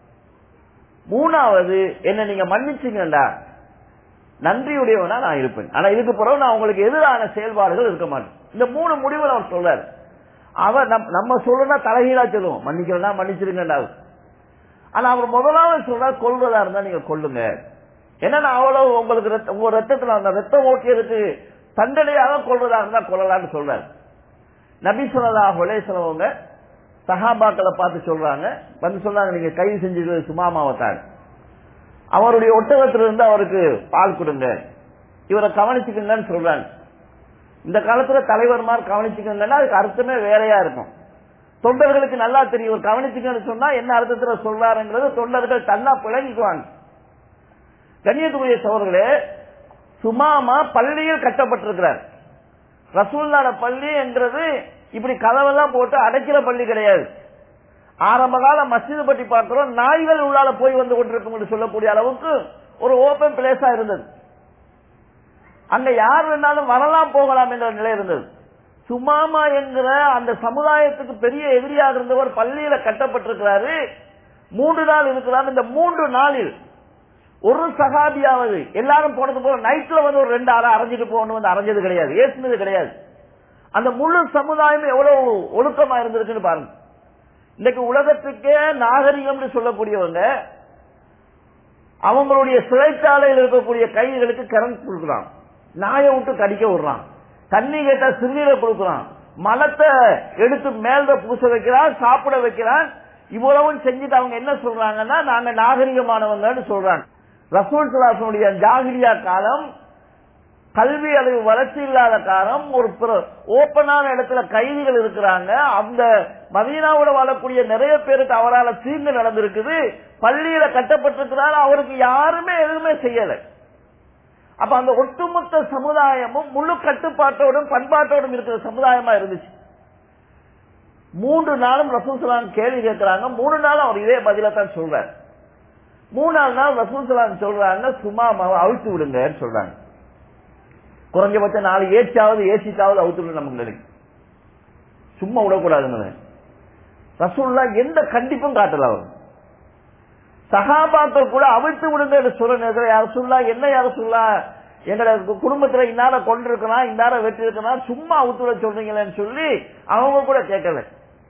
மூணாவது என்ன நீங்க மன்னிச்சீங்கடா நன்றியுடையவனா நான் இருப்பேன் ஆனா இதுக்கு பிறகு நான் உங்களுக்கு எதிரான செயல்பாடுகள் இருக்க மாட்டேன் இந்த மூணு முடிவுகள் அவர் சொல்றாரு அவர் நம்ம சொல்லணும்னா தலைகீழா சொல்லுவோம் மன்னிக்கிறதா மன்னிச்சிருங்கடா ஆனா அவர் முதலாவது சொல்றாரு கொள்வதா இருந்தா நீங்க கொள்ளுங்க ஏன்னா அவ்வளவு உங்களுக்கு உங்க ரத்தத்துல அந்த ரத்தம் ஓட்டியதுக்கு தண்டனையாக கொள்வதா இருந்தா கொள்ளலாம்னு சொல்றாரு நபி சொல்லா ஹொலேசலவங்க சஹாபாக்களை பார்த்து சொல்றாங்க வந்து சொல்றாங்க நீங்க கைது செஞ்சது சுமாமாவத்தான் அவருடைய ஒட்டகத்திலிருந்து அவருக்கு பால் கொடுங்க இவரை கவனிச்சுக்கங்கன்னு சொல்றாங்க இந்த காலத்துல தலைவர்மார் கவனிச்சுக்கங்கன்னா அதுக்கு அர்த்தமே வேறையா இருக்கும் தொண்டர்களுக்கு நல்லா தெரியும் ஒரு கவனிச்சுக்கன்னு சொன்னா என்ன அர்த்தத்துல சொல்றாருங்கிறது தொண்டர்கள் தன்னா பிழங்கிக்குவாங்க கண்ணியத்துக்குரிய சோழர்களே சுமாமா பள்ளியில் கட்டப்பட்டிருக்கிறார் ரசூல்லான பள்ளி என்கிறது இப்படி கதவெல்லாம் போட்டு அடைக்கிற பள்ளி கிடையாது ஆரம்ப கால மசித பற்றி பார்க்கிறோம் நாய்கள் உள்ளால போய் வந்து கொண்டிருக்கும் என்று சொல்லக்கூடிய அளவுக்கு ஒரு ஓபன் பிளேஸா இருந்தது அங்க யார் வேணாலும் வரலாம் போகலாம் என்ற நிலை இருந்தது சுமாமா என்கிற அந்த சமுதாயத்துக்கு பெரிய எதிரியாக இருந்தவர் பள்ளியில கட்டப்பட்டிருக்கிறாரு மூன்று நாள் இருக்கிறார் இந்த மூன்று நாளில் ஒரு சகாபியாவது எல்லாரும் போனது போல நைட்ல வந்து ஒரு ரெண்டு ஆளை அரைஞ்சிட்டு போகணும் வந்து அரைஞ்சது கிடையாது ஏசுனது கிடையாது அந்த முழு சமுதாயம் எவ்வளவு ஒழுக்கமா இருந்திருக்குன்னு பாருங்க இன்னைக்கு உலகத்துக்கே நாகரிகம்னு சொல்லக்கூடியவங்க அவங்களுடைய சிறைச்சாலையில் இருக்கக்கூடிய கைதிகளுக்கு கரண்ட் கொடுக்குறான் நாயை விட்டு கடிக்க விடுறான் தண்ணி கேட்டா சிறுநீரை கொடுக்குறான் மலத்தை எடுத்து மேல பூச வைக்கிறான் சாப்பிட வைக்கிறான் இவ்வளவும் செஞ்சுட்டு அவங்க என்ன சொல்றாங்கன்னா நாங்க நாகரிகமானவங்கன்னு சொல்றாங்க ரசூல் சலாசனுடைய ஜாகிரியா காலம் கல்வி அளவு வளர்ச்சி இல்லாத காலம் ஒரு ஓப்பனான இடத்துல கைதிகள் இருக்கிறாங்க அந்த மதீனாவோட வாழக்கூடிய நிறைய பேருக்கு அவரால் தீங்கு நடந்திருக்குது பள்ளியில கட்டப்பட்டிருக்கிறார் அவருக்கு யாருமே எதுவுமே செய்யல அப்ப அந்த ஒட்டுமொத்த சமுதாயமும் முழு கட்டுப்பாட்டோடும் பண்பாட்டோடும் இருக்கிற சமுதாயமா இருந்துச்சு மூன்று நாளும் ரசூசலாம் கேள்வி கேட்கிறாங்க மூணு நாளும் அவர் இதே பதில தான் சொல்றார் மூணாவது நாள் ரசூசலாம் சொல்றாங்க சும்மா அவிழ்த்து விடுங்கன்னு சொல்றாங்க குறைஞ்சபட்சம் நாலு ஏச்சாவது ஏசிச்சாவது அவுத்து நமக்கு நினைக்கும் சும்மா விடக்கூடாதுன்னு ரசூல்லா எந்த கண்டிப்பும் காட்டல அவர் சகாபாக்கள் கூட அவிழ்த்து விடுங்க என்று சொல்ற நேரத்தில் யார் சொல்லா என்ன யார் சொல்லா எங்களை குடும்பத்துல இன்னார கொண்டிருக்கலாம் இன்னார வெற்றி இருக்கலாம் சும்மா அவுத்து விட சொல்றீங்களேன்னு சொல்லி அவங்க கூட கேட்கல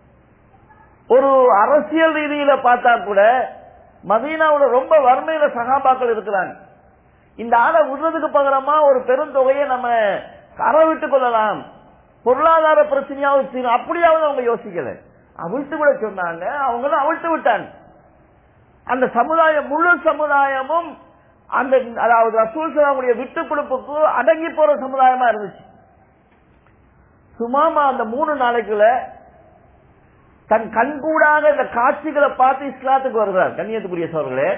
ஒரு அரசியல் ரீதியில பார்த்தா கூட மதீனாவோட ரொம்ப வறுமையில சகாபாக்கள் இருக்கிறாங்க இந்த ஆளை விடுறதுக்கு பகரமா ஒரு பெருந்தொகையை நம்ம கரை விட்டுக் கொள்ளலாம் பொருளாதார பிரச்சனையாவது அப்படியாவது அவங்க யோசிக்கல அவிழ்த்து விட சொன்னாங்க அவங்களும் அவிழ்த்து விட்டாங்க அந்த சமுதாயம் முழு சமுதாயமும் அந்த அதாவது ரசூல் சலாமுடைய விட்டு கொடுப்புக்கு அடங்கி போற சமுதாயமா இருந்துச்சு சுமாமா அந்த மூணு நாளைக்குள்ள தன் கண்கூடாக இந்த காட்சிகளை பார்த்து இஸ்லாத்துக்கு வருகிறார் கண்ணியத்துக்குரிய சோர்களே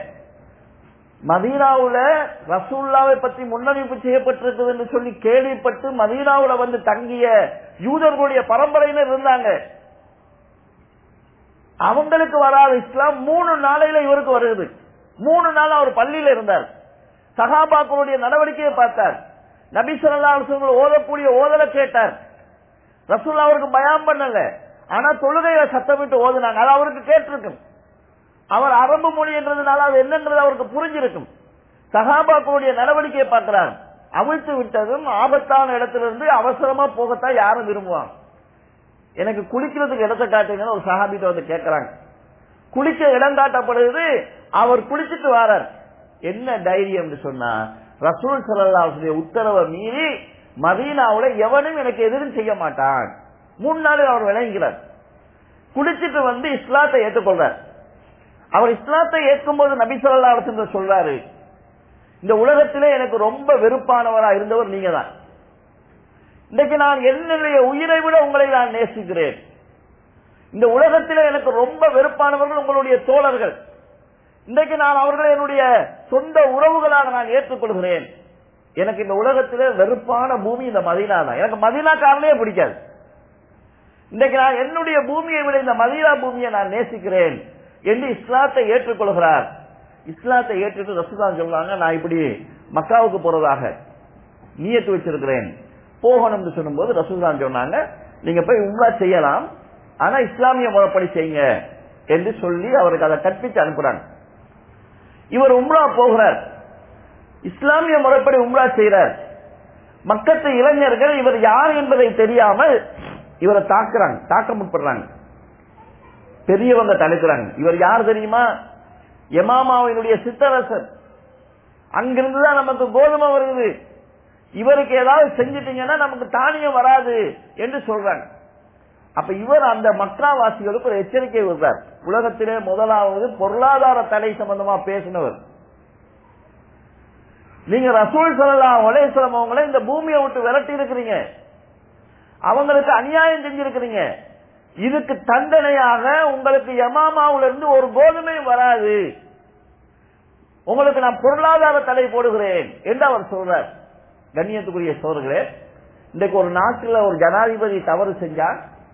மதீனாவுல ரசூல்லாவை பற்றி முன்னறிவிப்பு செய்யப்பட்டிருக்குது என்று சொல்லி கேள்விப்பட்டு மதீனாவுல வந்து தங்கிய யூதர்களுடைய பரம்பரையினர் இருந்தாங்க அவங்களுக்கு வராத இஸ்லாம் மூணு நாளையில இவருக்கு வருது மூணு நாள் அவர் பள்ளியில இருந்தார் சகாபாக்களுடைய நடவடிக்கையை பார்த்தார் நபி ஸல்லல்லாஹு அலைஹி வஸல்லம் ஓதக்கூடிய ஓதலை கேட்டார் ரசூல் அவருக்கு பயம் பண்ணல ஆனா தொழுகையை சத்தமிட்டு ஓதுனாங்க அது அவருக்கு கேட்டிருக்கும் அவர் அரபு மொழி என்றதுனால அது என்னன்றது அவருக்கு புரிஞ்சிருக்கும் சகாபாக்களுடைய நடவடிக்கையை பார்க்கிறார் அவிழ்த்து விட்டதும் ஆபத்தான இடத்திலிருந்து அவசரமா போகத்தான் யாரும் விரும்புவாங்க எனக்கு குளிக்கிறதுக்கு இடத்தை காட்டுங்கன்னு ஒரு சஹாபிட்ட வந்து கேட்கறாங்க குளிக்க இடம் காட்டப்படுது அவர் குளிச்சிட்டு வாரார் என்ன தைரியம் சொன்னா ரசூல் சல்லாஹுடைய உத்தரவை மீறி மதீனாவுல எவனும் எனக்கு எதிரும் செய்ய மாட்டான் மூணு நாள் அவர் விளங்குகிறார் குளிச்சிட்டு வந்து இஸ்லாத்தை ஏற்றுக்கொள்றார் அவர் இஸ்லாத்தை ஏற்கும் போது நபி சொல்லா சொல்றாரு இந்த உலகத்திலே எனக்கு ரொம்ப வெறுப்பானவரா இருந்தவர் நீங்க தான் இன்றைக்கு நான் என்னுடைய உயிரை விட உங்களை நான் நேசிக்கிறேன் இந்த உலகத்திலே எனக்கு ரொம்ப வெறுப்பானவர்கள் உங்களுடைய தோழர்கள் இன்றைக்கு நான் அவர்களை என்னுடைய சொந்த உறவுகளாக நான் ஏற்றுக்கொள்கிறேன் எனக்கு இந்த உலகத்திலே வெறுப்பான பூமி இந்த மதீனா தான் எனக்கு மதீனாக்காரனே பிடிக்காது இன்றைக்கு நான் என்னுடைய பூமியை விட இந்த மதீனா பூமியை நான் நேசிக்கிறேன் என்று இஸ்லாத்தை ஏற்றுக்கொள்கிறார் இஸ்லாத்தை ஏற்றுட்டு ரசூதான் சொல்றாங்க நான் இப்படி மக்காவுக்கு போறதாக நியத்து வச்சிருக்கிறேன் போகணும்னு சொல்லும்போது ரசூதான் சொன்னாங்க நீங்க போய் உம்ரா செய்யலாம் ஆனா இஸ்லாமிய முறைப்படி செய்யுங்க என்று சொல்லி அவருக்கு அதை கற்பித்து அனுப்புறாங்க இவர் உம்ரா போகிறார் இஸ்லாமிய முறைப்படி உம்ரா செய்கிறார் மக்கத்து இளைஞர்கள் இவர் யார் என்பதை தெரியாமல் இவரை தாக்குறாங்க தாக்க முற்படுறாங்க பெரியவங்க தடுக்கிறாங்க இவர் யார் தெரியுமா எமாமாவினுடைய சித்தரசர் அங்கிருந்துதான் நமக்கு கோதுமை வருது இவருக்கு ஏதாவது செஞ்சிட்டீங்கன்னா நமக்கு தானியம் வராது என்று சொல்றாங்க அப்ப இவர் அந்த மக்காவாசிகளுக்கு ஒரு எச்சரிக்கை விடுறார் உலகத்திலே முதலாவது பொருளாதார தடை சம்பந்தமா பேசினவர் நீங்க ரசூல் சொல்லலாம் ஒலேஸ்வரம் அவங்கள இந்த பூமியை விட்டு விரட்டி இருக்கிறீங்க அவங்களுக்கு அநியாயம் செஞ்சிருக்கிறீங்க இதுக்கு தண்டனையாக உங்களுக்கு யமாமாவுல இருந்து ஒரு கோதுமையும் வராது உங்களுக்கு நான் பொருளாதார தடை போடுகிறேன் என்று அவர் சொல்றார் கண்ணியத்துக்குரிய சோர்களே இன்றைக்கு ஒரு நாட்டில் ஒரு ஜனாதிபதி தவறு செஞ்சா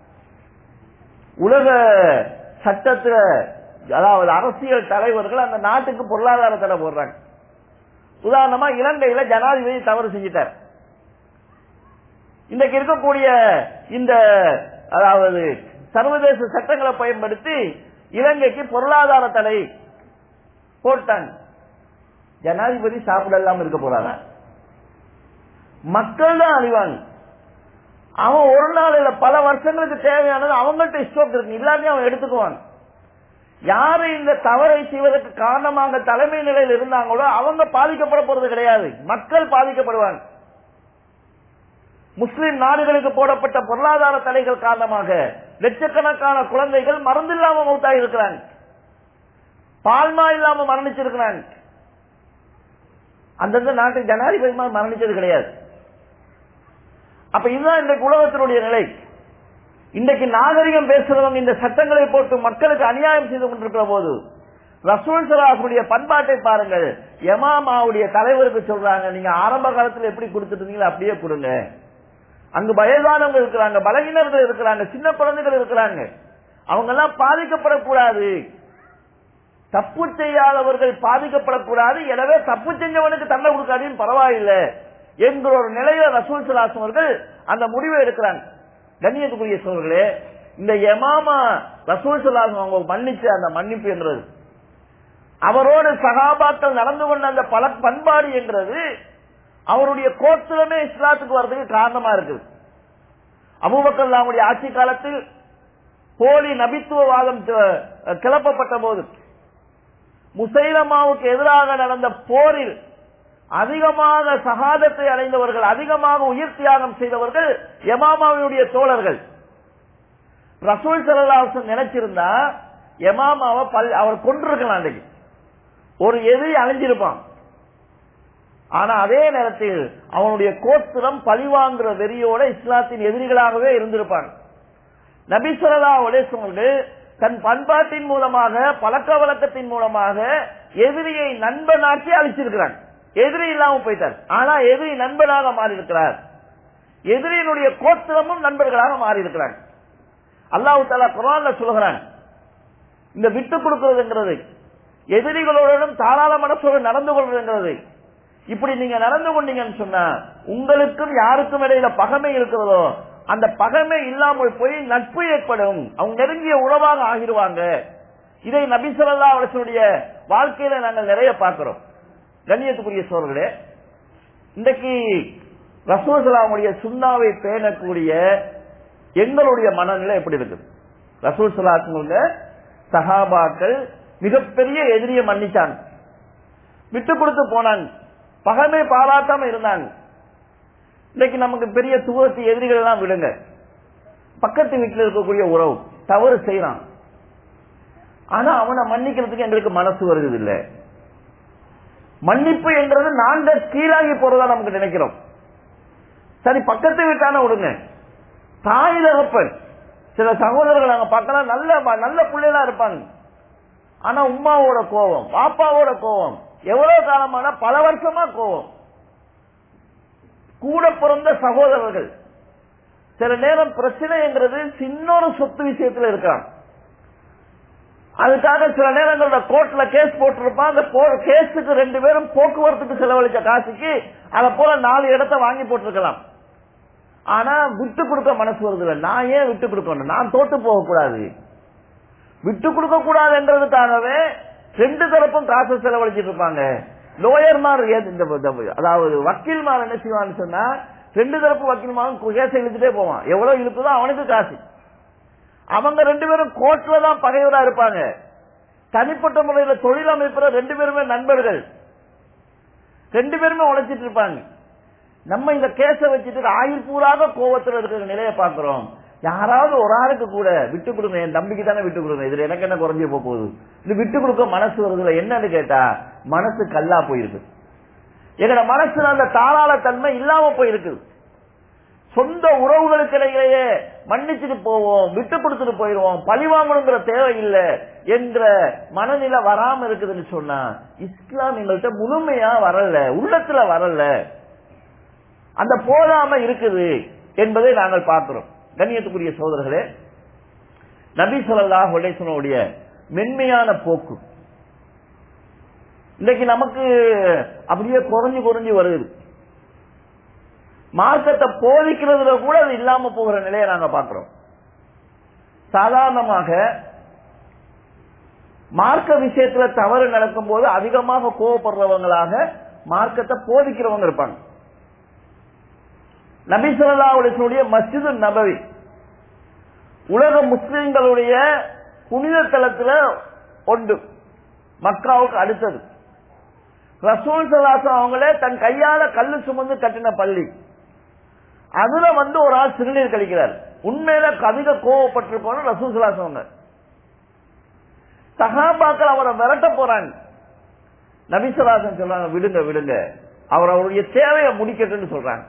உலக சட்டத்துல அதாவது அரசியல் தலைவர்கள் அந்த நாட்டுக்கு பொருளாதார தடை போடுறாங்க உதாரணமா இலங்கையில ஜனாதிபதி தவறு செஞ்சிட்டார் இன்றைக்கு இருக்கக்கூடிய இந்த அதாவது சர்வதேச சட்டங்களை பயன்படுத்தி இலங்கைக்கு பொருளாதார தடை போட்டாங்க ஜனாதிபதி சாப்பிட இல்லாம இருக்க போறாங்க மக்கள் தான் அழிவாங்க அவன் ஒரு நாள் இல்ல பல வருஷங்களுக்கு தேவையானது அவங்கள்ட்ட ஸ்டோக் இருக்கு எல்லாத்தையும் அவன் எடுத்துக்குவான் யாரு இந்த தவறை செய்வதற்கு காரணமாக தலைமை நிலையில் இருந்தாங்களோ அவங்க பாதிக்கப்பட போறது கிடையாது மக்கள் பாதிக்கப்படுவாங்க முஸ்லிம் நாடுகளுக்கு போடப்பட்ட பொருளாதார தடைகள் காரணமாக லட்சக்கணக்கான குழந்தைகள் மருந்தில்லாம மௌத்தாகி இருக்கிறாங்க பால்மா இல்லாம மரணிச்சிருக்கிறாங்க அந்தந்த நாட்டு ஜனாதிபதி மரணிச்சது கிடையாது அப்ப இதுதான் இன்றைக்கு உலகத்தினுடைய நிலை இன்றைக்கு நாகரிகம் பேசுறவங்க இந்த சட்டங்களை போட்டு மக்களுக்கு அநியாயம் செய்து கொண்டிருக்கிற போது ரசூல் சலாஹுடைய பண்பாட்டை பாருங்கள் யமாமாவுடைய தலைவருக்கு சொல்றாங்க நீங்க ஆரம்ப காலத்துல எப்படி கொடுத்துட்டீங்களோ அப்படியே கொடுங்க அங்கு வயதானவங்க இருக்கிறாங்க பலகினர்கள் இருக்கிறாங்க சின்ன குழந்தைகள் இருக்கிறாங்க அவங்க எல்லாம் பாதிக்கப்படக்கூடாது தப்பு செய்யாதவர்கள் பாதிக்கப்படக்கூடாது எனவே தப்பு செஞ்சவனுக்கு தண்டனை கொடுக்காதீன்னு பரவாயில்லை என்கிற ஒரு நிலையில ரசூல் சலாசம் அவர்கள் அந்த முடிவை எடுக்கிறாங்க கண்ணியத்துக்குரிய சோழர்களே இந்த யமாமா ரசூல் சலாசம் அவங்க மன்னிச்ச அந்த மன்னிப்பு என்றது அவரோடு சகாபாக்கள் நடந்து கொண்ட அந்த பல பண்பாடு என்றது அவருடைய கோத்திரமே இஸ்லாத்துக்கு வர்றதுக்கு காரணமா இருக்குது அபூபக்கர் அவங்களுடைய ஆட்சி காலத்தில் போலி நபித்துவவாதம் கிளப்பப்பட்ட போது முசைலமாவுக்கு எதிராக நடந்த போரில் அதிகமாக சகாதத்தை அடைந்தவர்கள் அதிகமாக உயிர் தியாகம் செய்தவர்கள் எமாமாவினுடைய தோழர்கள் ரசூல் சல்லாசன் நினைச்சிருந்தா எமாமாவை அவர் கொண்டிருக்கலாம் அன்றைக்கு ஒரு எதிரி அழிஞ்சிருப்பான் ஆனா அதே நேரத்தில் அவனுடைய கோத்திரம் பழிவாங்குற வெறியோட இஸ்லாத்தின் எதிரிகளாகவே இருந்திருப்பாங்க நபிசரலா ஒலேசவர்கள் தன் பண்பாட்டின் மூலமாக பழக்க வழக்கத்தின் மூலமாக எதிரியை நண்பனாக்கி அழிச்சிருக்கிறாங்க எதிரி இல்லாம போயிட்டார் ஆனா எதிரி நண்பனாக மாறி இருக்கிறார் எதிரியினுடைய கோத்திரமும் நண்பர்களாக மாறி இருக்கிறாங்க அல்லாஹு தாலா குரான்ல சொல்கிறான் இந்த விட்டு கொடுக்கிறதுங்கிறது எதிரிகளோடும் தாராள மனசோடு நடந்து கொள்வதுங்கிறது இப்படி நீங்க நடந்து கொண்டீங்கன்னு சொன்னா உங்களுக்கும் யாருக்கும் இடையில பகமை இருக்கிறதோ அந்த பகமை இல்லாமல் போய் நட்பு ஏற்படும் அவங்க நெருங்கிய உறவாக ஆகிடுவாங்க இதை நபி சொல்லா அவர்களுடைய வாழ்க்கையில நாங்கள் நிறைய பார்க்கிறோம் கண்ணியத்துக்குரிய சோழர்களே இன்றைக்கு ரசூசலாமுடைய சுண்ணாவை பேணக்கூடிய எங்களுடைய மனநிலை எப்படி இருக்குது ரசூல் சலாத்துங்க சஹாபாக்கள் மிகப்பெரிய எதிரியை மன்னிச்சாங்க விட்டு கொடுத்து போனாங்க பகமை பாராட்டாம இருந்தாங்க இன்னைக்கு நமக்கு பெரிய தூரத்து எதிரிகள் எல்லாம் விடுங்க பக்கத்து வீட்டில் இருக்கக்கூடிய உறவு தவறு செய்யறான் ஆனா அவனை மன்னிக்கிறதுக்கு எங்களுக்கு மனசு வருகிறது இல்ல மன்னிப்பு என்றது நாங்க கீழாகி போறதா நமக்கு நினைக்கிறோம் சரி பக்கத்து வீட்டான விடுங்க தாய் தகப்பன் சில சகோதரர்கள் நாங்க பார்க்கலாம் நல்ல நல்ல பிள்ளைகளா இருப்பாங்க ஆனா உமாவோட கோபம் பாப்பாவோட கோபம் எவ்வளவு காலமான பல வருஷமா கோபம் கூட பிறந்த சகோதரர்கள் சில நேரம் பிரச்சனைங்கிறது சின்னொரு சொத்து விஷயத்துல இருக்கான் அதுக்காக சில நேரங்களோட கோர்ட்ல கேஸ் போட்டிருப்பான் அந்த கேஸுக்கு ரெண்டு பேரும் போக்குவரத்துக்கு செலவழிச்ச காசுக்கு அதை போல நாலு இடத்த வாங்கி போட்டிருக்கலாம் ஆனா விட்டு கொடுக்க மனசு வருது இல்லை நான் ஏன் விட்டு கொடுக்கணும் நான் தோத்து போக கூடாது விட்டு கொடுக்க கூடாதுன்றதுக்காகவே ரெண்டு தரப்பும் காசு செலவழிச்சிட்டு இருப்பாங்க லோயர்மார் அதாவது வக்கீல்மார் என்ன செய்வான்னு சொன்னா ரெண்டு தரப்பு வக்கீல்மாரும் கேஸ் இழுத்துட்டே போவான் எவ்வளவு இழுக்குதோ அவனுக்கு காசு அவங்க ரெண்டு பேரும் கோர்ட்ல தான் பகைவரா இருப்பாங்க தனிப்பட்ட முறையில தொழில் அமைப்புல ரெண்டு பேருமே நண்பர்கள் ரெண்டு பேருமே உழைச்சிட்டு இருப்பாங்க நம்ம இந்த கேஸ வச்சுட்டு ஆயுள் பூராக கோவத்தில் இருக்கிற நிலையை பார்க்கிறோம் யாராவது ஒரு ஆளுக்கு கூட விட்டு கொடுங்க என் தம்பிக்கு தானே விட்டு கொடுங்க இதுல எனக்கு என்ன குறைஞ்சி போகுது இது விட்டு கொடுக்க மனசு வருதுல என்னன்னு கேட்டா மனசு கல்லா போயிருக்கு எங்கட மனசுல அந்த தாராள தன்மை இல்லாம போயிருக்கு சொந்த உறவுகளுக்கு இடையிலேயே மன்னிச்சுட்டு போவோம் விட்டு கொடுத்துட்டு போயிடுவோம் பழி வாங்கணுங்கிற தேவை இல்லை என்ற மனநிலை வராம இருக்குதுன்னு சொன்னா இஸ்லாம் எங்கள்கிட்ட முழுமையா வரல உள்ளத்துல வரல அந்த போதாம இருக்குது என்பதை நாங்கள் பார்க்கிறோம் கண்ணியத்துக்குரிய சோதர்களே நபி சொல்லா ஹொடேசனுடைய மென்மையான போக்கு இன்னைக்கு நமக்கு அப்படியே குறைஞ்சு குறைஞ்சு வருது மார்க்கத்தை போதிக்கிறதுல கூட அது இல்லாம போகிற நிலையை நாங்க பார்க்கிறோம் சாதாரணமாக மார்க்க விஷயத்துல தவறு நடக்கும் போது அதிகமாக கோவப்படுறவங்களாக மார்க்கத்தை போதிக்கிறவங்க இருப்பாங்க நபி சொல்லா மஸ்ஜிது நபவி உலக முஸ்லிம்களுடைய புனித தலத்துல ஒன்று மக்காவுக்கு அடுத்தது ரசூல் சலாசம் அவங்களே தன் கையால கல்லு சுமந்து கட்டின பள்ளி அதுல வந்து ஒரு ஆள் சிறுநீர் கழிக்கிறார் உண்மையில கவிதை கோவப்பட்டிருக்கோம் ரசூல் சலாசம் அவங்க சகாபாக்கள் அவரை விரட்ட போறாங்க நபிசலாசன் சொல்றாங்க விடுங்க விடுங்க அவர் அவருடைய தேவையை முடிக்கட்டும்னு சொல்றாங்க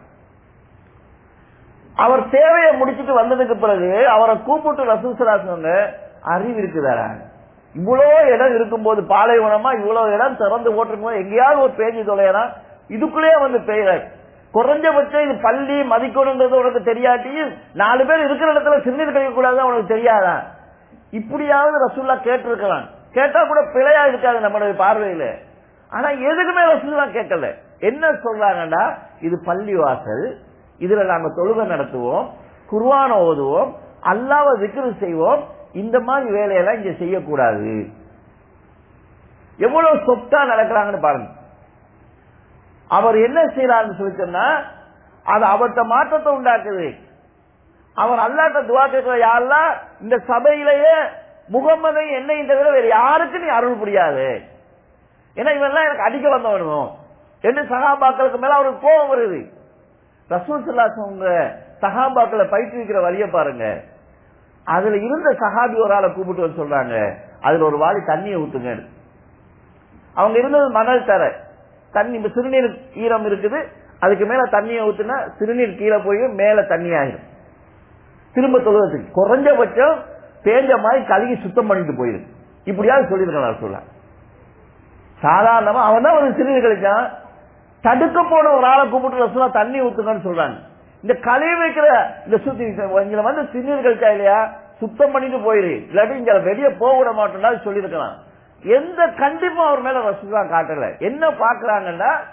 அவர் தேவையை முடிச்சிட்டு வந்ததுக்கு பிறகு அவரை கூப்பிட்டு ரசூசராசவங்க அறிவு இருக்குதாரா இவ்வளவு இடம் இருக்கும்போது பாலைவனமா இவ்வளவு இடம் திறந்து ஓட்டுக்கும் போது எங்கேயாவது ஒரு பேஞ்சு தொலையறான் இதுக்குள்ளேயே வந்து பெய்ய குறைஞ்சபட்சம் இது பள்ளி மதிக்கணுன்றது உனக்கு தெரியாட்டியும் நாலு பேர் இருக்கிற இடத்துல சிறுநீர் கழிக்க கூடாது உனக்கு தெரியாதா இப்படியாவது ரசூல்லா கேட்டிருக்கலாம் கேட்டா கூட பிழையா இருக்காது நம்மளுடைய பார்வையில ஆனா எதுக்குமே ரசூல்லா கேட்கல என்ன சொல்றாங்கன்னா இது பள்ளி வாசல் இதுல நாங்க தொழுகை நடத்துவோம் குர்வான ஓதுவோம் அல்லாவ விக்கிரு செய்வோம் இந்த மாதிரி வேலையெல்லாம் இங்க செய்யக்கூடாது எவ்வளவு சொத்தா நடக்கிறாங்கன்னு பாருங்க அவர் என்ன செய்யறாருன்னு சொல்லி சொன்னா அது அவர்கிட்ட மாற்றத்தை உண்டாக்குது அவர் அல்லாட்ட துவா கேட்கிற யாரெல்லாம் இந்த சபையிலேயே முகமதை என்னையும் தவிர வேற யாருக்கு நீ அருள் புரியாது ஏன்னா இவெல்லாம் எனக்கு அடிக்க வந்தவனும் என்று சகாபாக்களுக்கு மேல அவருக்கு கோபம் வருது ரசூல் சல்லாசவங்க சஹாபாக்களை பயிற்றுவிக்கிற வழிய பாருங்க அதுல இருந்த சஹாபி ஒரு ஆளை கூப்பிட்டு வந்து சொல்றாங்க அதுல ஒரு வாளி தண்ணியை ஊத்துங்க அவங்க இருந்தது மணல் தர தண்ணி சிறுநீர் ஈரம் இருக்குது அதுக்கு மேல தண்ணியை ஊத்துனா சிறுநீர் கீழே போய் மேல தண்ணி ஆகிடும் திரும்ப தொழுவதுக்கு குறைஞ்சபட்சம் பேஞ்ச மாதிரி கழுகி சுத்தம் பண்ணிட்டு போயிரு இப்படியாவது சொல்லியிருக்கலாம் சொல்ல சாதாரணமா அவன் தான் ஒரு சிறுநீர் கழிச்சான் தடுக்க போன ஒரு ஆளை கூப்பிட்டு ரசூலா தண்ணி ஊத்துங்கன்னு சொல்றாங்க இந்த கழுவி வைக்கிற இந்த சுத்தி இங்க வந்து சிறுநீர் கழிச்சா இல்லையா சுத்தம் பண்ணிட்டு போயிரு இல்லாட்டி இங்க வெளியே போக விட மாட்டோம்னா சொல்லியிருக்கலாம் எந்த கண்டிப்பும் அவர் மேல ரசூலா காட்டல என்ன பாக்குறாங்கன்னா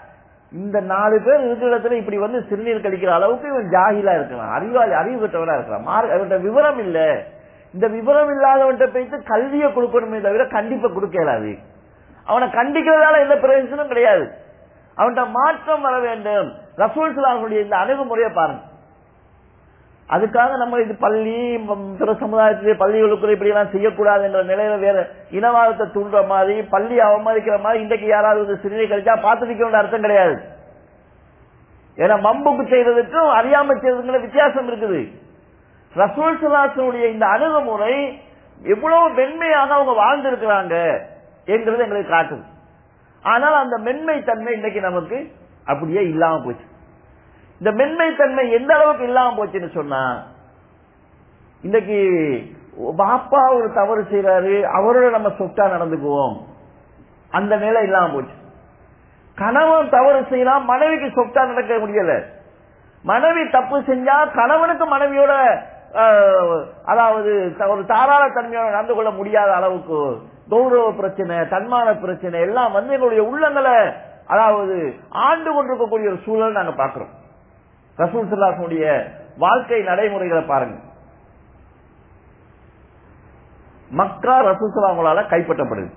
இந்த நாலு பேர் இருக்கிற இடத்துல இப்படி வந்து சிறுநீர் கழிக்கிற அளவுக்கு இவன் ஜாகிலா இருக்கலாம் அறிவாளி அறிவு பெற்றவனா இருக்கலாம் மார்க் அவன்கிட்ட விவரம் இல்ல இந்த விவரம் இல்லாதவன்கிட்ட போயிட்டு கல்வியை கொடுக்கணுமே தவிர கண்டிப்பா கொடுக்க இயலாது அவனை கண்டிக்கிறதால எந்த பிரயோஜனம் கிடையாது அவன்கிட்ட மாற்றம் வர வேண்டும் ரசூல் சலாஹுடைய இந்த அணுகுமுறையை பாருங்க அதுக்காக நம்ம இது பள்ளி ம், பிற சமுதாயத்திலே பள்ளிகளுக்குள்ள இப்படி எல்லாம் செய்யக்கூடாது என்ற நிலையில வேற இனவாதத்தை தூண்டுற மாதிரி பள்ளி அவமதிக்கிற மாதிரி இன்றைக்கு யாராவது ஒரு சிறுநீரை கழிச்சா பார்த்து நிக்க வேண்டிய அர்த்தம் கிடையாது ஏன்னா மம்புக்கு செய்யறதுக்கும் அறியாம செய்யறதுக்குள்ள வித்தியாசம் இருக்குது ரசூல் சலாசனுடைய இந்த அணுகுமுறை எவ்வளவு மென்மையாக அவங்க வாழ்ந்திருக்கிறாங்க என்கிறது எங்களுக்கு காட்டுது ஆனால் அந்த மென்மை தன்மை இன்னைக்கு நமக்கு அப்படியே இல்லாம போச்சு இந்த மென்மை தன்மை எந்த அளவுக்கு இல்லாம போச்சுன்னு சொன்னா இன்னைக்கு பாப்பா ஒரு தவறு செய்யறாரு அவரோட நம்ம சொத்தா நடந்துக்குவோம் அந்த நிலை இல்லாம போச்சு கணவன் தவறு செய்யலாம் மனைவிக்கு சொத்தா நடக்க முடியல மனைவி தப்பு செஞ்சா கணவனுக்கு மனைவியோட ஆஹ், அதாவது த- ஒரு தாராள தன்மையோட நடந்து கொள்ள முடியாத அளவுக்கு கௌரவ பிரச்சனை தன்மான பிரச்சனை எல்லாம் வந்து எங்களுடைய உள்ளங்களை அதாவது ஆண்டு கொண்டிருக்கக்கூடிய ஒரு சூழல் நாங்க பாக்குறோம் ரசூல் சல்லாசனுடைய வாழ்க்கை நடைமுறைகளை பாருங்க மக்கா ரசூல் சலாங்களால கைப்பற்றப்படுது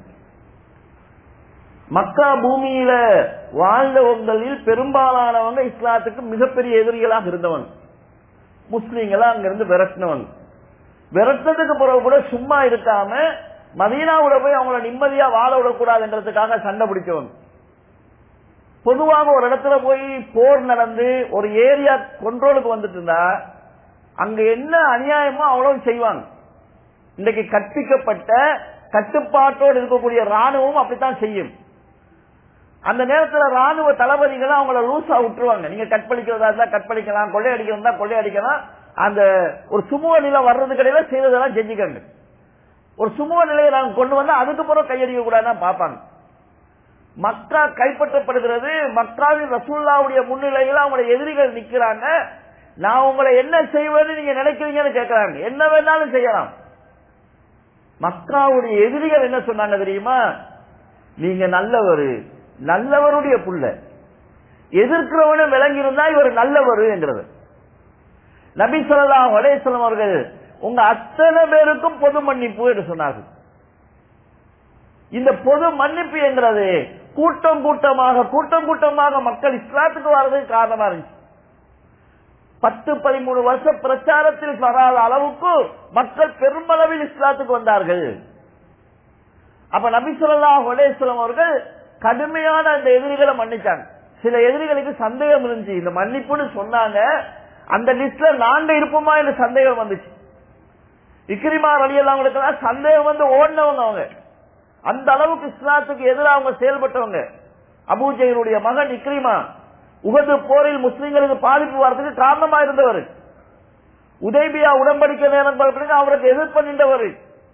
மக்கா பூமியில வாழ்ந்தவங்களில் பெரும்பாலானவங்க இஸ்லாத்துக்கு மிகப்பெரிய எதிரிகளாக இருந்தவன் முஸ்லீம்களை அங்கிருந்து விரட்டினவன் விரட்டினதுக்கு பிறகு கூட சும்மா இருக்காம மதீனாவுல போய் அவங்கள நிம்மதியா வாழ விடக்கூடாதுன்றதுக்காக சண்டை பிடிச்சவன் பொதுவாக ஒரு இடத்துல போய் போர் நடந்து ஒரு ஏரியா கொண்ட்ரோலுக்கு வந்துட்டு இருந்தா அங்க என்ன அநியாயமோ அவ்வளவு செய்வாங்க இன்னைக்கு கற்பிக்கப்பட்ட கட்டுப்பாட்டோடு இருக்கக்கூடிய ராணுவம் அப்படித்தான் செய்யும் அந்த நேரத்துல ராணுவ தளபதிகள் அவங்கள லூசா விட்டுருவாங்க நீங்க கற்பழிக்கிறதா இருந்தா கற்பழிக்கலாம் கொள்ளையடிக்கிறதா கொள்ளையடிக்கலாம் அந்த ஒரு சுமூக நிலை வர்றது கடையில செய்ததெல்லாம் செஞ்சுக்கங்க ஒரு சுமூக நிலையை நாங்க கொண்டு வந்தா அதுக்கு பிறகு கையடிக்க கூடாதுன்னு பார்ப்பாங்க மக்கா கைப்பற்றப்படுகிறது மக்காவின் ரசூல்லாவுடைய முன்னிலையில் அவங்களுடைய எதிரிகள் நிக்கிறாங்க நான் உங்களை என்ன செய்வேன்னு நீங்க நினைக்கிறீங்கன்னு கேட்கிறாங்க என்ன வேணாலும் செய்யலாம் மக்காவுடைய எதிரிகள் என்ன சொன்னாங்க தெரியுமா நீங்க நல்லவர் நல்லவருடைய புள்ள எதிர்க்கிறவன விளங்கி இருந்தா இவர் நல்லவர் என்கிறது நபி சொல்லலாம் வடேஸ்வரம் அவர்கள் உங்க அத்தனை பேருக்கும் பொது மன்னிப்பு என்று சொன்னார்கள் இந்த பொது மன்னிப்பு என்கிறது கூட்டம் கூட்டமாக கூட்டம் கூட்டமாக மக்கள் இஸ்லாத்துக்கு வர்றதுக்கு காரணமா இருந்துச்சு பத்து பதிமூணு வருஷ பிரச்சாரத்தில் வராத அளவுக்கு மக்கள் பெருமளவில் இஸ்லாத்துக்கு வந்தார்கள் அப்ப நபி ஸல்லல்லாஹு அலைஹி வஸல்லம் அவர்கள் கடுமையான அந்த எதிரிகளை மன்னிச்சாங்க சில எதிரிகளுக்கு சந்தேகம் இருந்துச்சு இந்த மன்னிப்புன்னு சொன்னாங்க அந்த லிஸ்ட்ல நாங்க இருப்போமா என்று சந்தேகம் வந்துச்சு இக்ரிமா வழியெல்லாம் சந்தேகம் வந்து ஓடினவங்க அவங்க அந்த அளவுக்கு இஸ்லாத்துக்கு எதிராக அவங்க செயல்பட்டவங்க அபூஜையனுடைய மகன் இக்ரிமா உகது போரில் முஸ்லிம்களுக்கு பாதிப்பு வரதுக்கு காரணமா இருந்தவர் உதேபியா உடன்படிக்கை நேரம் பிறகு அவருக்கு எதிர்ப்பு நின்றவர்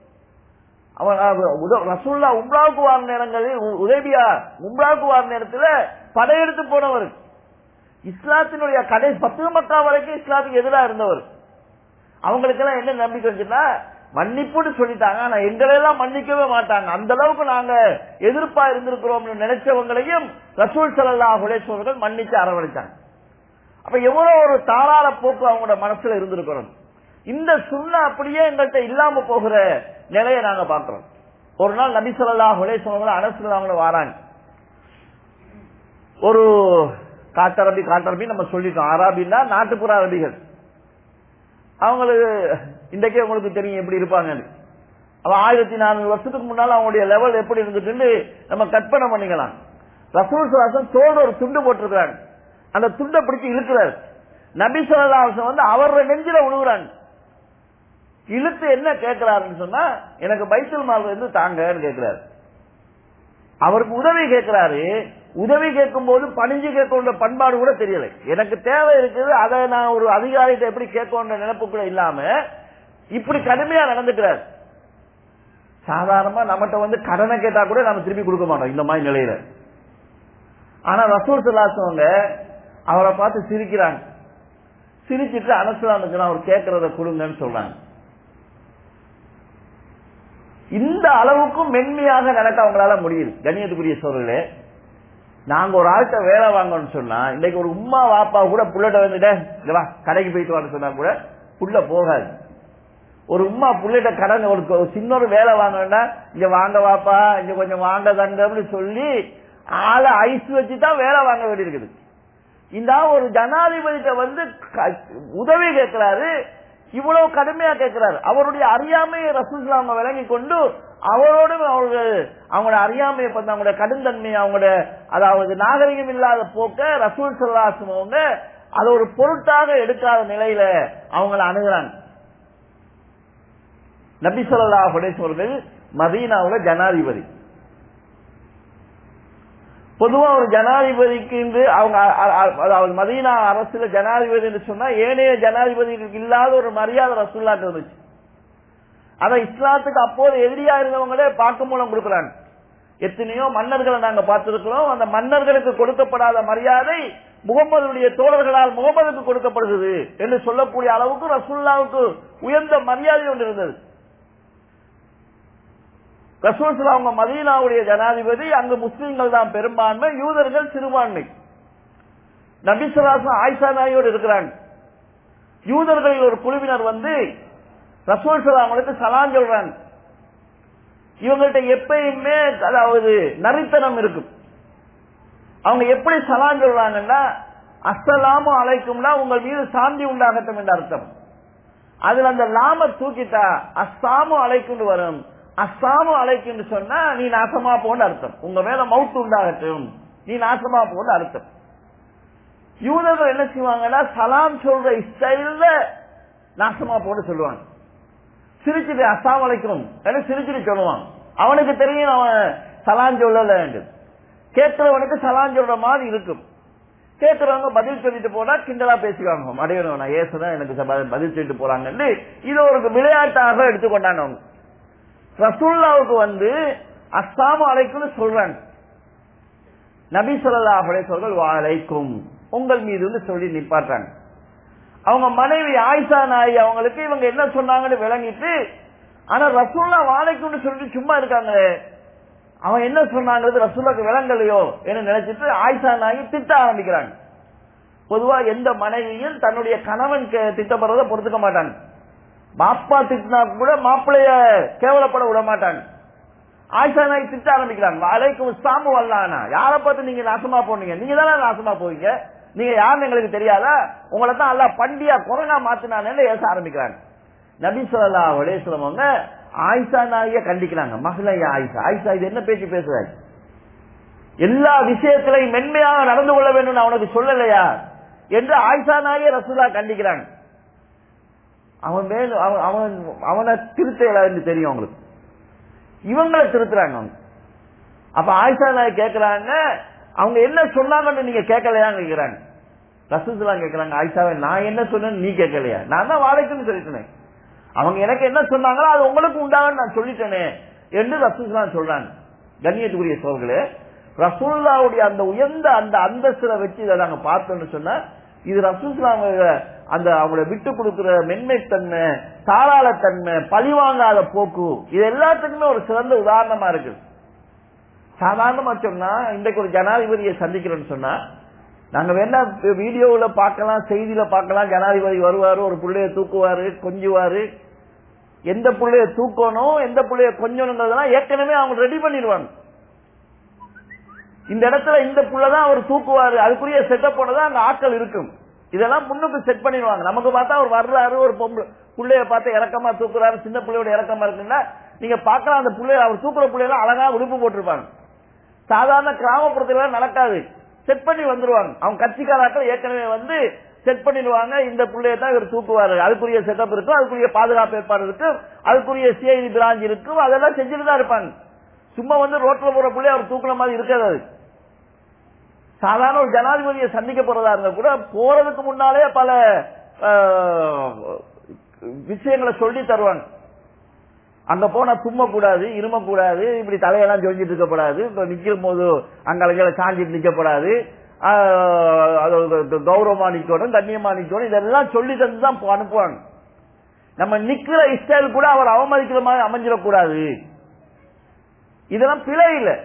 அவர் அவர் உத- ரசூல்லா உம்ராவுக்கு வார நேரங்களில் உ- உதேபியா உம்ராவுக்கு வார நேரத்தில் படையெடுத்து போனவர் இஸ்லாத்தினுடைய கடை பத்து மக்கா வரைக்கும் இஸ்லாத்துக்கு எதிராக இருந்தவர் அவங்களுக்கு எல்லாம் என்ன நம்பிக்கை வந்துச்சுன்னா மன்னிப்புன்னு சொல்லிட்டாங்க ஆனா எங்களெல்லாம் மன்னிக்கவே மாட்டாங்க அந்த அளவுக்கு நாங்க எதிர்ப்பா இருந்திருக்கிறோம்னு நினைச்சவங்களையும் ரசூல் சல்லா ஹுலேஸ்வர்கள் மன்னிச்சு அரவணைச்சாங்க அப்ப எவ்வளவு ஒரு தாராள போக்கு அவங்களோட மனசுல இருந்திருக்கிறோம் இந்த சுண்ணா அப்படியே எங்கள்கிட்ட இல்லாம போகிற நிலையை நாங்க பாக்குறோம் ஒரு நாள் நபி சொல்லா ஹுலேஸ்வரங்களும் அனசுலாங்களும் வாராங்க ஒரு காட்டரபி காட்டரபி நம்ம சொல்லிட்டோம் அராபின்னா நாட்டுப்புற அரபிகள் அவங்களுக்கு இன்றைக்கே உங்களுக்கு தெரியும் எப்படி இருப்பாங்கன்னு அவன் ஆயிரத்தி நானூறு வருஷத்துக்கு முன்னால அவங்களுடைய லெவல் எப்படி இருந்துட்டு நம்ம கற்பனை பண்ணிக்கலாம் ரசூல் சுவாசம் தோடு ஒரு துண்டு போட்டிருக்கிறாங்க அந்த துண்டை பிடிச்சு இழுக்கிறார் நபி சொல்லாசம் வந்து அவரோட நெஞ்சில விழுகுறாங்க இழுத்து என்ன கேட்கிறாருன்னு சொன்னா எனக்கு பைத்தல் மால் இருந்து தாங்கன்னு கேட்கிறாரு அவருக்கு உதவி கேட்கிறாரு உதவி கேட்கும் போது பணிஞ்சு கேட்க பண்பாடு கூட தெரியல எனக்கு தேவை இருக்குது அதை நான் ஒரு அதிகாரிகிட்ட எப்படி கேட்கணுன்ற நினைப்புக்குள்ள இல்லாம இப்படி கடுமையா நடந்துக்கிறார் சாதாரணமா நம்மகிட்ட வந்து கடனை கேட்டா கூட நம்ம திருப்பி கொடுக்க மாட்டோம் இந்த மாதிரி நிலையில ஆனா ரசூல் சொல்லாசவங்க அவரை பார்த்து சிரிக்கிறாங்க சிரிச்சிட்டு அனசுலானுக்கு அவர் கேட்கறத கொடுங்கன்னு சொல்றாங்க இந்த அளவுக்கும் மென்மையாக நடக்க அவங்களால முடியுது கண்ணியத்துக்குரிய சோழர்களே நாங்க ஒரு ஆள்கிட்ட வேலை வாங்கணும்னு சொன்னா இன்னைக்கு ஒரு உம்மா வாப்பா கூட புள்ளட்ட வந்துட்ட இங்க வா கடைக்கு போயிட்டு வான்னு சொன்னா கூட புள்ள போகாது ஒரு உம்மா புள்ளிட்ட கடன் ஒரு ஒரு சின்ன ஒரு வேலை வாங்கணும்னா இங்க வாங்க வாப்பா இங்க கொஞ்சம் வாங்க தங்கன்னு சொல்லி ஆளை ஐஸ் வச்சு தான் வேலை வாங்க வேண்டியிருக்குது இந்த ஒரு ஜனாதிபதிட்ட வந்து க- உதவி கேட்கிறாரு இவ்வளவு கடுமையா கேட்கிறாரு அவருடைய அறியாமையை ரசூல் அவங்க விளங்கி கொண்டு அவரோடு அவர்கள் அவங்களோட அறியாமையை பத்தி அவங்களோட கடுந்தன்மையை அவங்களோட அதாவது நாகரிகம் இல்லாத போக்க ரசூல் சல்லாசம் அவங்க அதை ஒரு பொருட்டாக எடுக்காத நிலையில அவங்கள அணுகுறாங்க நபி ஸல்லல்லாஹு அலைஹி அவர்கள் மதீனாவுல ஜனாதிபதி பொதுவா ஒரு ஜனாதிபதிக்கு இன்று அவங்க அ- அ- அதாவது மதீனா அரசுல ஜனாதிபதி என்று சொன்னா ஏனைய ஜனாதிபதிகளுக்கு இல்லாத ஒரு மரியாதை ரசூல்லாக்கு இருந்துச்சு அத இஸ்லாத்துக்கு அப்போது எதிரியா இருந்தவங்களே பார்க்க மூலம் கொடுக்கிறாங்க எத்தனையோ மன்னர்களை நாங்க பார்த்திருக்கிறோம் அந்த மன்னர்களுக்கு கொடுக்கப்படாத மரியாதை முகமதுடைய தோழர்களால் முகமதுக்கு கொடுக்கப்படுகிறது என்று சொல்லக்கூடிய அளவுக்கு ரசூல்லாவுக்கு உயர்ந்த மரியாதை ஒன்று இருந்தது ரசூல் அவங்க மதீனாவுடைய ஜனாதிபதி அங்கு முஸ்லிம்கள் தான் பெரும்பான்மை யூதர்கள் சிறுபான்மை நபிசுலாசம் ஆயிஷா நாயோடு இருக்கிறாங்க யூதர்களில் ஒரு குழுவினர் வந்து ரசூல் அவங்களுக்கு சலான் சொல்றாங்க இவங்கள்ட்ட எப்பயுமே அதாவது நரித்தனம் இருக்கும் அவங்க எப்படி சலான் சொல்றாங்கன்னா அஸ்ஸலாமு அலைக்கும்னா உங்கள் மீது சாந்தி உண்டாகட்டும் என்ற அர்த்தம் அதுல அந்த லாம தூக்கிட்டா அஸ்ஸாமு அலைக்குன்னு வரும் அஸ்ஸாமு அலைக்குன்னு சொன்னா நீ நாசமா போன்னு அர்த்தம் உங்க மேல மவுத்து உண்டாகட்டும் நீ நாசமா போன்னு அர்த்தம் யூதர்கள் என்ன செய்வாங்கன்னா சலாம் சொல்ற ஸ்டைல்ல நாசமா போன்னு சொல்லுவாங்க சிரிச்சுட்டு அஸ்ஸாமு அலைக்கும் ஏன்னா சிரிச்சுட்டு சொல்லுவான் அவனுக்கு தெரியும் அவன் சலான் சொல்லல கேட்கிறவனுக்கு சலான் சொல்ற மாதிரி இருக்கும் கேட்கிறவங்க பதில் சொல்லிட்டு போனா கிண்டலா பேசிக்குவாங்க அடையணும் நான் ஏசுதான் எனக்கு ச- பதில் சொல்லிட்டு போறாங்கன்னு இது ஒரு விளையாட்டாக எடுத்துக்கொண்டாங்க அவங்க ரசூல்லாவுக்கு வந்து அஸ்ஸாமு அலைக்கும்னு சொல்றாங்க நபி ஸல்லல்லாஹு அலைஹி சொல்கள் அலைக்கும் உங்கள் மீது வந்து சொல்லி நிப்பாட்டுறாங்க அவங்க மனைவி ஆயிஷா நாய் அவங்களுக்கு இவங்க என்ன சொன்னாங்கன்னு விளங்கிட்டு ஆனா ரசூல்லா வாழைக்கும்னு சொல்லிட்டு சும்மா இருக்காங்களே அவன் என்ன சொன்னாங்கிறது ரசூல்லாக்கு விளங்கலையோ என்று நினைச்சிட்டு ஆயிஷா நாயி திட்ட ஆரம்பிக்கிறாங்க பொதுவா எந்த மனைவியும் தன்னுடைய கணவன் கே- திட்டப்படுறத பொறுத்துக்க மாட்டாங்க மாப்பா திட்டினா கூட மாப்பிளைய கேவலப்பட விட மாட்டாங்க ஆயிஷா நாய் திட்ட ஆரம்பிக்கிறாங்க அலைக்கும் சாமு வல்லானா யாரை பார்த்து நீங்க நாசமா போனீங்க நீங்க தானே நாசமா போவீங்க நீங்க யாருன்னு எங்களுக்கு தெரியாதா உங்களை தான் அல்லா பண்டியா கொரோனா மாத்தினானு ஏச ஆரம்பிக்கிறாங்க நபி சொல்லா வலேஸ்வரவங்க ஆயிஷா நாய கண்டிக்கிறாங்க மகள ஆயிஷா ஆயிஷா இது என்ன பேச்சு பேசுறாரு எல்லா விஷயத்திலையும் மென்மையாக நடந்து கொள்ள வேண்டும் நான் உனக்கு சொல்லலையா என்று ஆயிஷா நாயே ரசூலா கண்டிக்கிறாங்க அவன் மேல் அவன் அவன் அவனை திருத்த தெரியும் அவங்களுக்கு இவங்களை திருத்துறாங்க அவங்க அப்ப ஆயிஷா நாய் கேட்கிறாங்க அவங்க என்ன சொன்னாங்கன்னு நீங்க கேட்கலையான்னு கேட்கிறாங்க ரசூசுலா கேட்கிறாங்க ஆயிஷாவை நான் என்ன சொன்னேன்னு நீ கேட்கலையா நான் தான் வாழைக்குன்னு சொல்லிட்டேனே அவங்க எனக்கு என்ன சொன்னாங்களோ அது உங்களுக்கு உண்டாகன்னு நான் சொல்லிட்டேனே என்று ரசூசுலா சொல்றாங்க கண்ணியத்துக்குரிய சோர்களே ரசூல்லாவுடைய அந்த உயர்ந்த அந்த அந்தஸ்துல வச்சு இதை நாங்க பார்த்தோம்னு சொன்னா இது ரசூசுலா அவங்க அந்த அவங்கள விட்டு கொடுக்கிற மென்மைத்தன்மை தாராளத்தன்மை பழிவாங்காத போக்கு இது எல்லாத்துக்குமே ஒரு சிறந்த உதாரணமா இருக்கு சாதாரணமா சொன்னா இன்றைக்கு ஒரு ஜனாதிபதியை சந்திக்கிறோம்னு சொன்னா நாங்க வேணா வீடியோவுல பார்க்கலாம் செய்தியில பார்க்கலாம் ஜனாதிபதி வருவாரு ஒரு புள்ளைய தூக்குவாரு கொஞ்சுவாரு எந்த புள்ளைய தூக்கணும் எந்த புள்ளைய கொஞ்சணுங்கிறதெல்லாம் ஏற்கனவே அவங்க ரெடி பண்ணிடுவாங்க இந்த இடத்துல இந்த புள்ளதான் அவர் தூக்குவாரு அதுக்குரிய செட்டப்போட தான் அங்க ஆட்கள் இருக்கும் இதெல்லாம் முன்னுக்கு செட் பண்ணிடுவாங்க நமக்கு பார்த்தா அவர் வர்றாரு ஒரு பொம்பளை புள்ளைய பார்த்து இறக்கமா தூக்குறாரு சின்ன பிள்ளையோட இறக்கமா இருக்குன்னா நீங்க பார்க்கலாம் அந்த புள்ளைய அவர் தூக்குற பிள்ளையெல்லாம் அழகா உடுப்பு போட்டிருப்பாங்க சாதாரண கிராமப்புறத்துல நடக்காது செட் பண்ணி வந்துருவாங்க அவங்க கட்சிக்காராக்கள் ஏற்கனவே வந்து செட் பண்ணிடுவாங்க இந்த புள்ளைய தான் இவர் தூக்குவாரு அதுக்குரிய செட்டப் இருக்கும் அதுக்குரிய பாதுகாப்பு ஏற்பாடு இருக்கும் அதுக்குரிய சிஐடி பிராஞ்ச் இருக்கும் அதெல்லாம் செஞ்சுட்டு தான் இருப்பாங்க சும்மா வந்து ரோட்ல போற புள்ளைய அவர் தூக்குற மாதிரி இருக்காது அது சாதாரண ஒரு ஜனாதிபதியை சந்திக்க போறதா இருந்தா கூட போறதுக்கு முன்னாலே பல ஆஹ், விஷயங்களை சொல்லி தருவாங்க அங்க போனா தும்ம கூடாது இரும கூடாது இப்படி தலையெல்லாம் சொஞ்சிட்டு இருக்கக்கூடாது இப்ப நிக்கும் போது அங்க சாஞ்சிட்டு நிக்கப்படாது ஆஹ், அது ஒரு கௌரவமா நிக்கணும் கண்ணியமா நிக்கணும் இதெல்லாம் சொல்லி தந்து தான் போ- அனுப்புவாங்க நம்ம நிக்கிற ஸ்டைல் கூட அவர் அவமதிக்கிற மாதிரி அமைஞ்சிடக்கூடாது இதெல்லாம் பிழை இல்ல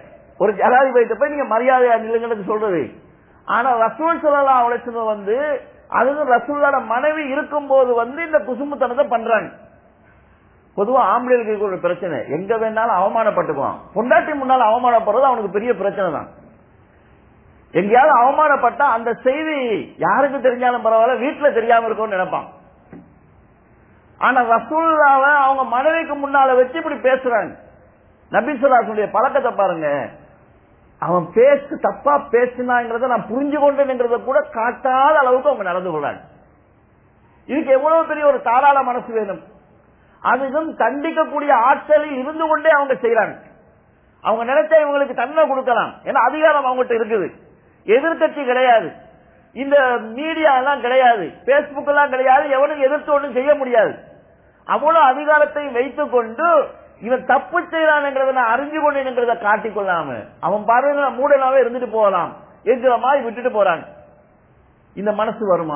ஒரு ஜனாதிபதிட்ட போய் நீங்க மரியாதையா நில்லுங்கிறது சொல்றது ஆனா ரசூல் சொல்லலாம் உழைச்சது வந்து அதுவும் ரசூலோட மனைவி இருக்கும் போது வந்து இந்த குசுமுத்தனத்தை பண்றாங்க பொதுவா ஆம்பளைகளுக்கு ஒரு பிரச்சனை எங்க வேணாலும் அவமானப்பட்டுக்குவான் பொண்டாட்டி முன்னால அவமானப்படுறது அவனுக்கு பெரிய பிரச்சனை தான் எங்கேயாவது அவமானப்பட்டா அந்த செய்தி யாருக்கு தெரிஞ்சாலும் பரவாயில்ல வீட்டுல தெரியாம இருக்கும்னு நினைப்பான் ஆனா ரசூல்லாவை அவங்க மனைவிக்கு முன்னால வச்சு இப்படி பேசுறாங்க நபிசுல்லாசுடைய பழக்கத்தை பாருங்க அவன் பேசு தப்பா பேசினாங்கிறத நான் புரிஞ்சு கொண்டேங்கிறத கூட காட்டாத அளவுக்கு அவங்க நடந்து கொள்றாங்க இதுக்கு எவ்வளவு பெரிய ஒரு தாராள மனசு வேணும் அதுவும் தண்டிக்கக்கூடிய ஆற்றலில் இருந்து கொண்டே அவங்க செய்யறாங்க அவங்க நினைச்சா இவங்களுக்கு தண்டனை கொடுக்கலாம் ஏன்னா அதிகாரம் அவங்ககிட்ட இருக்குது எதிர்கட்சி கிடையாது இந்த மீடியா எல்லாம் கிடையாது பேஸ்புக் எல்லாம் கிடையாது எவனும் எதிர்த்து ஒன்றும் செய்ய முடியாது அவ்வளவு அதிகாரத்தை வைத்துக் கொண்டு இவன் தப்பு செய்யறான்ங்கிறத நான் அறிஞ்சு கொண்டேங்கிறத காட்டிக் கொள்ளாம அவன் பாருங்க மூடனாவே இருந்துட்டு போகலாம் என்கிற மாதிரி விட்டுட்டு போறாங்க இந்த மனசு வருமா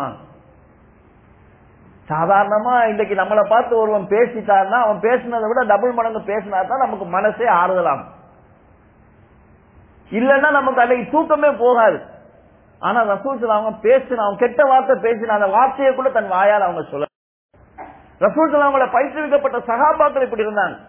சாதாரணமா இன்னைக்கு நம்மளை பார்த்து ஒருவன் பேசிட்டான்னா அவன் பேசினதை விட டபுள் மடங்கு பேசினா தான் நமக்கு மனசே ஆறுதலாம் இல்லைன்னா நமக்கு அன்னைக்கு தூக்கமே போகாது ஆனா ரசூல் அவங்க பேசின அவன் கெட்ட வார்த்தை பேசின அந்த வார்த்தையை கூட தன் வாயால் அவங்க சொல்ல ரசூல் அவங்கள பயிற்றுவிக்கப்பட்ட சகாபாக்கள் இப்படி இருந்தாங்க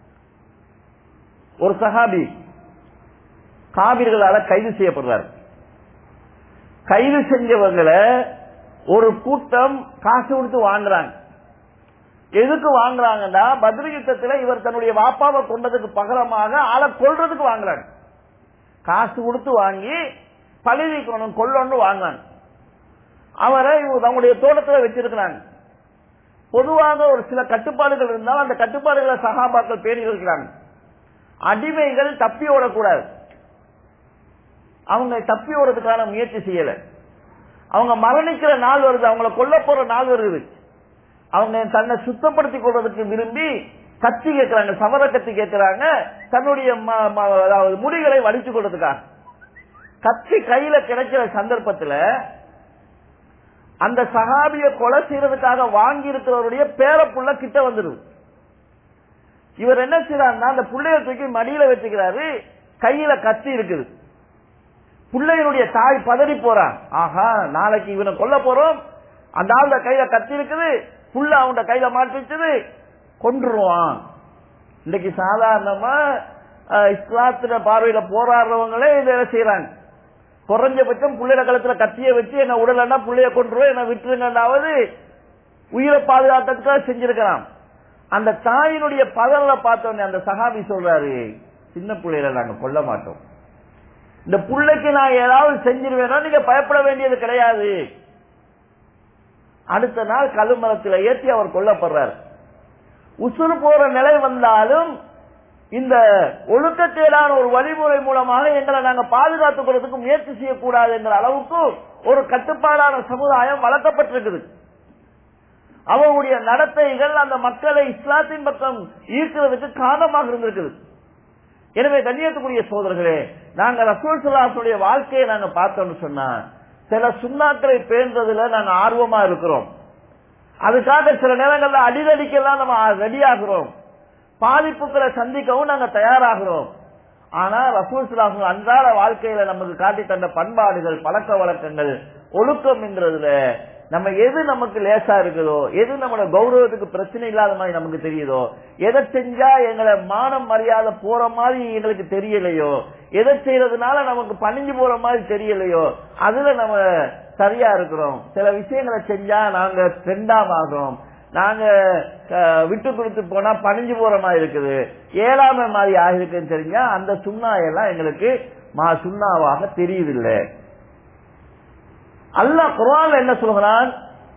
ஒரு சகாபி காவிர்களால கைது செய்யப்படுறாரு கைது செஞ்சவங்களை ஒரு கூட்டம் காசு கொடுத்து வாங்குறாங்க எதுக்கு வாங்குறாங்கன்னா பத்ரி யுத்தத்தில் இவர் தன்னுடைய வாப்பாவை கொண்டதுக்கு பகரமாக ஆளை கொல்றதுக்கு வாங்குறாங்க காசு கொடுத்து வாங்கி பழுதி கொள்ளணும் வாங்கினாங்க அவரை தங்களுடைய தோட்டத்தில் வச்சிருக்கிறாங்க பொதுவாக ஒரு சில கட்டுப்பாடுகள் இருந்தாலும் அந்த கட்டுப்பாடுகளை சகாபாக்கள் பேணி இருக்கிறாங்க அடிமைகள் தப்பி ஓடக்கூடாது அவங்க தப்பி ஓடுறதுக்கான முயற்சி செய்யல அவங்க மரணிக்கிற நாள் வருது அவங்கள கொல்ல போற நாள் வருது அவங்க தன்னை சுத்தப்படுத்திக் கொள்வதற்கு விரும்பி கத்தி கேட்கிறாங்க சவர கத்தி கேட்கிறாங்க தன்னுடைய அதாவது முடிகளை வடிச்சு கொள்றதுக்காக கத்தி கையில கிடைக்கிற சந்தர்ப்பத்தில் அந்த சகாபிய கொலை செய்யறதுக்காக வாங்கி இருக்கிறவருடைய பேரப்புள்ள கிட்ட வந்துடும் இவர் என்ன செய்யறாருன்னா அந்த புள்ளைய தூக்கி மடியில வச்சுக்கிறாரு கையில கத்தி இருக்குது பிள்ளையினுடைய தாய் பதறி போறான் ஆஹா நாளைக்கு இவனை கொல்ல போறோம் அந்த ஆளுட கையில கத்தி இருக்குது புள்ள அவன் கையில மாட்டிச்சது கொன்றுவான் இன்னைக்கு சாதாரணமா இஸ்லாத்தின பார்வையில போராடுறவங்களே இதை செய்யறாங்க குறைஞ்சபட்சம் புள்ளைய கழுத்துல கத்திய வச்சு என்ன உடலன்னா புள்ளைய கொண்டுருவோம் என்ன விட்டுருங்கன்னாவது உயிரை பாதுகாக்கிறதுக்காக செஞ்சிருக்கிறான் அந்த தாயினுடைய பதல பார்த்தோன்னே அந்த சகாபி சொல்றாரு சின்ன பிள்ளையில நாங்க கொல்ல மாட்டோம் இந்த புள்ளைக்கு நான் ஏதாவது செஞ்சிருவேனா நீங்க பயப்பட வேண்டியது கிடையாது அடுத்த நாள் கழுமரத்தில் ஏற்றி அவர் கொல்லப்படுறார் உசுறு போற நிலை வந்தாலும் இந்த ஒழுக்கத்தேடான ஒரு வழிமுறை மூலமாக எங்களை நாங்க பாதுகாத்துக் கொள்றதுக்கு முயற்சி செய்யக்கூடாது என்ற அளவுக்கு ஒரு கட்டுப்பாடான சமுதாயம் வளர்க்கப்பட்டிருக்குது அவருடைய நடத்தைகள் அந்த மக்களை இஸ்லாத்தின் பக்கம் ஈர்க்கிறதுக்கு காரணமாக இருந்திருக்குது எனவே கண்ணியத்துக்குரிய சோதர்களே நாங்க ரசூல் சலாசனுடைய வாழ்க்கையை நாங்க பார்த்தோம்னு சொன்னா சில சுண்ணாக்களை பேன்றதுல நாங்க ஆர்வமா இருக்கிறோம் அதுக்காக சில நேரங்கள்ல அடிதடிக்கெல்லாம் நம்ம ரெடி ஆகிறோம் பாதிப்புகளை சந்திக்கவும் நாங்க தயாராகிறோம் ஆனா ரசூல் சலாசன் அன்றாட வாழ்க்கையில நமக்கு காட்டி தந்த பண்பாடுகள் பழக்க வழக்கங்கள் ஒழுக்கம் என்கிறதுல நம்ம எது நமக்கு லேசா இருக்குதோ எது நம்மளோட கௌரவத்துக்கு பிரச்சனை இல்லாத மாதிரி நமக்கு தெரியுதோ எதை செஞ்சா எங்களை மானம் மரியாதை போற மாதிரி எங்களுக்கு தெரியலையோ எதை செய்யறதுனால நமக்கு பணிஞ்சு போற மாதிரி தெரியலையோ அதுல நம்ம சரியா இருக்கிறோம் சில விஷயங்களை செஞ்சா நாங்க ட்ரெண்டாமாகிறோம் நாங்க விட்டு கொடுத்து போனா பணிஞ்சு போற மாதிரி இருக்குது ஏழாமை மாதிரி ஆகிருக்குன்னு தெரிஞ்சா அந்த சுண்ணாயெல்லாம் எங்களுக்கு மா சுண்ணாவாக தெரியுதில்லை அல்லாஹ் குரான் என்ன சொல்கிறான்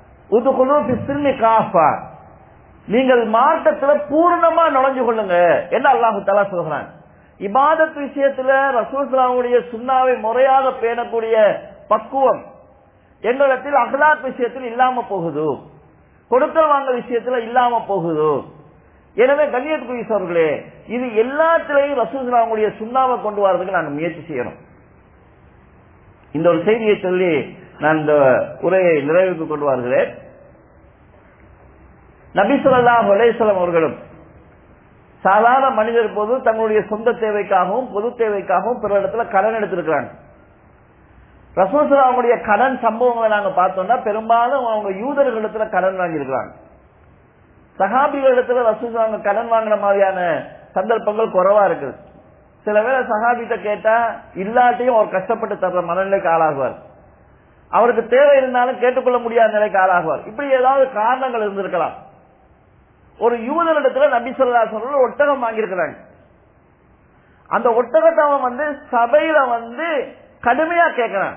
நீங்கள் மார்க்கத்துல பூர்ணமா நுழைஞ்சு கொள்ளுங்க என்ன அல்லாஹு தலா சொல்கிறான் இபாதத் விஷயத்துல ரசூல்லாவுடைய சுண்ணாவை முறையாக பேணக்கூடிய பக்குவம் எங்களிடத்தில் அகலாத் விஷயத்தில் இல்லாம போகுது கொடுக்கல் வாங்க விஷயத்துல இல்லாம போகுது எனவே கண்ணியத்துக்குரிய அவர்களே இது எல்லாத்திலையும் ரசூல்லாவுடைய சுண்ணாவை கொண்டு வரதுக்கு நாங்கள் முயற்சி செய்யணும் இந்த ஒரு செய்தியை சொல்லி நான் இந்த உரையை நிறைவுக்கு கொண்டு வருகிறேன் நபிசுல்லா அலேஸ்வலம் அவர்களும் சாதாரண மனிதர் போது தங்களுடைய சொந்த தேவைக்காகவும் பொது தேவைக்காகவும் பிற இடத்துல கடன் எடுத்திருக்கிறாங்க ரசூசலாவுடைய கடன் சம்பவங்களை நாங்க பார்த்தோம்னா பெரும்பாலும் அவங்க யூதர்களிடத்துல கடன் வாங்கியிருக்கிறாங்க சகாபிகளிடத்துல ரசூசலாங்க கடன் வாங்கின மாதிரியான சந்தர்ப்பங்கள் குறைவா இருக்குது சில வேளை சகாபிட்ட கேட்டா இல்லாட்டியும் அவர் கஷ்டப்பட்டு தர்ற மனநிலைக்கு ஆளாகுவார் அவருக்கு தேவை இருந்தாலும் கேட்டுக்கொள்ள முடியாத நிலைக்கு ஆளாகுவார் இப்படி ஏதாவது காரணங்கள் இருந்திருக்கலாம் ஒரு யூதரிடத்துல நபி சொல்லா சொல்ற ஒட்டகம் வாங்கியிருக்கிறாங்க அந்த ஒட்டகத்தை அவன் வந்து சபையில வந்து கடுமையா கேட்கிறான்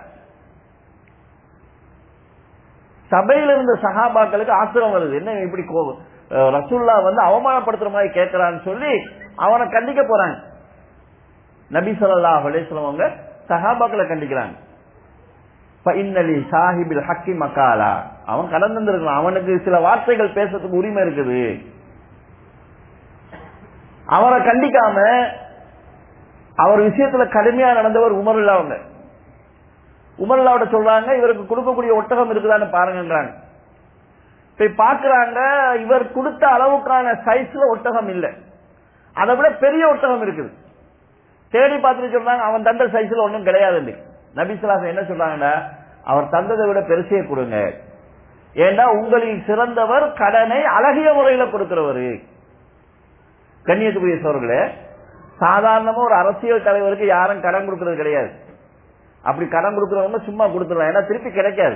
சபையில இருந்த சகாபாக்களுக்கு ஆத்திரம் வருது என்ன இப்படி கோபம் அஹ் ரசூல்லா வந்து அவமானப்படுத்துற மாதிரி கேட்கிறான்னு சொல்லி அவனை கண்டிக்க போறாங்க நபி சொல்லா அலேஸ்வரவங்க சகாபாக்களை கண்டிக்கிறாங்க இன்னலி சாஹிபில் ஹக்கி மக்காலா அவன் கடன் தந்திருக்கலாம் அவனுக்கு சில வார்த்தைகள் பேசுறதுக்கு உரிமை இருக்குது அவரை கண்டிக்காம அவர் விஷயத்துல கடுமையா நடந்தவர் உமருல்லா அவங்க உமருல்லாவோட சொல்றாங்க இவருக்கு கொடுக்கக்கூடிய ஒட்டகம் இருக்குதான்னு பாருங்கன்றாங்க போய் பாக்குறாங்க இவர் கொடுத்த அளவுக்கான சைஸ்ல ஒட்டகம் இல்ல அதை விட பெரிய ஒட்டகம் இருக்குது தேடி பார்த்துட்டு சொல்றாங்க அவன் தந்த சைஸ்ல ஒன்றும் கிடையாது நபிசுலாசன் என்ன சொல்றாங்கன்னா அவர் தந்ததை விட பெருசையை கொடுங்க ஏன்னா உங்களில் சிறந்தவர் கடனை அழகிய முறையில கொடுக்கிறவரு கண்ணியத்துக்குரிய சோர்களே சாதாரணமா ஒரு அரசியல் தலைவருக்கு யாரும் கடன் கொடுக்கறது கிடையாது அப்படி கடன் கொடுக்கறவங்க சும்மா கொடுத்துடலாம் ஏன்னா திருப்பி கிடைக்காது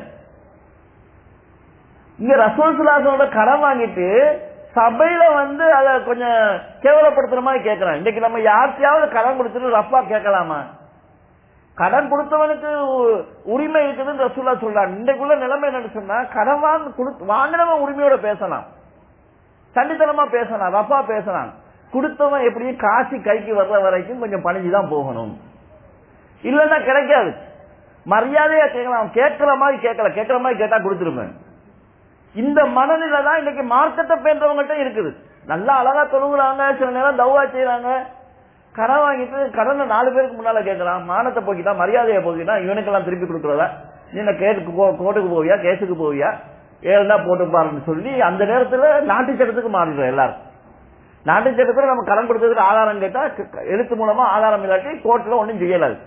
இங்க ரசூல் சுலாசனோட கடன் வாங்கிட்டு சபையில வந்து அத கொஞ்சம் கேவலப்படுத்துற மாதிரி கேட்கலாம் இன்னைக்கு நம்ம யார்த்தையாவது கடன் கொடுத்துட்டு ரஃபா கேட்கலாமா கடன் கொடுத்தவனுக்கு உரிமை இருக்குதுன்னு ரசூல்லா சொல்றாங்க இன்றைக்குள்ள நிலைமை என்னன்னு சொன்னா கடன் வாங்க கொடுத்து வாங்கினவன் உரிமையோட பேசலாம் சண்டித்தனமா பேசலாம் ரஃபா பேசலாம் கொடுத்தவன் எப்படியும் காசி கைக்கு வர்ற வரைக்கும் கொஞ்சம் பணிஞ்சுதான் போகணும் இல்லன்னா கிடைக்காது மரியாதையா கேட்கலாம் கேட்கிற மாதிரி கேட்கல கேட்கிற மாதிரி கேட்டா கொடுத்துருப்பேன் இந்த மனநிலை தான் இன்னைக்கு மார்க்கெட்டை பேன்றவங்ககிட்ட இருக்குது நல்லா அழகா தொழுகுறாங்க சில நேரம் தவா செய்யறாங்க கடன் வாங்கிட்டு கடனை நாலு பேருக்கு முன்னால கேட்கலாம் மானத்தை போக்கிட்டா மரியாதையை போக்கிட்டா இவனுக்கெல்லாம் திருப்பி கொடுக்கறதா நீ கேட்டுக்கு போ கோர்ட்டுக்கு போவியா கேஸுக்கு போவியா ஏழுனா போட்டு பாருன்னு சொல்லி அந்த நேரத்துல நாட்டு சட்டத்துக்கு மாறிடுறோம் எல்லாரும் நாட்டு சட்டத்துல நம்ம கடன் கொடுத்ததுக்கு ஆதாரம் கேட்டா எழுத்து மூலமா ஆதாரம் இல்லாட்டி கோர்ட்ல ஒன்றும் செய்யலாது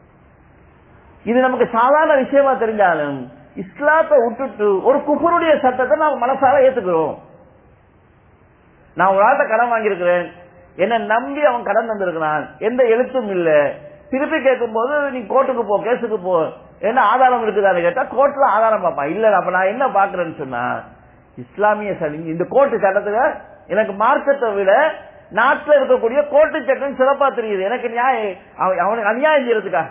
இது நமக்கு சாதாரண விஷயமா தெரிஞ்சாலும் இஸ்லாத்தை விட்டுட்டு ஒரு குஃபருடைய சட்டத்தை நாம் மனசால ஏத்துக்கிறோம் நான் ஒரு ஆள்கிட்ட கடன் வாங்கியிருக்கிறேன் என்ன நம்பி அவன் கடன் தந்திருக்கிறான் எந்த எழுத்தும் இல்ல திருப்பி கேட்கும் போது நீ கோர்ட்டுக்கு போ கேஸுக்கு போ என்ன ஆதாரம் இருக்குதான்னு கேட்டா கோர்ட்ல ஆதாரம் பார்ப்பான் இல்ல அப்ப நான் என்ன பாக்குறேன்னு சொன்னா இஸ்லாமிய சரி இந்த கோர்ட்டு சட்டத்துல எனக்கு மார்க்கத்தை விட நாட்டில் இருக்கக்கூடிய கோர்ட்டு சட்டம் சிறப்பா தெரியுது எனக்கு நியாயம் அவனுக்கு அநியாயம் செய்யறதுக்கா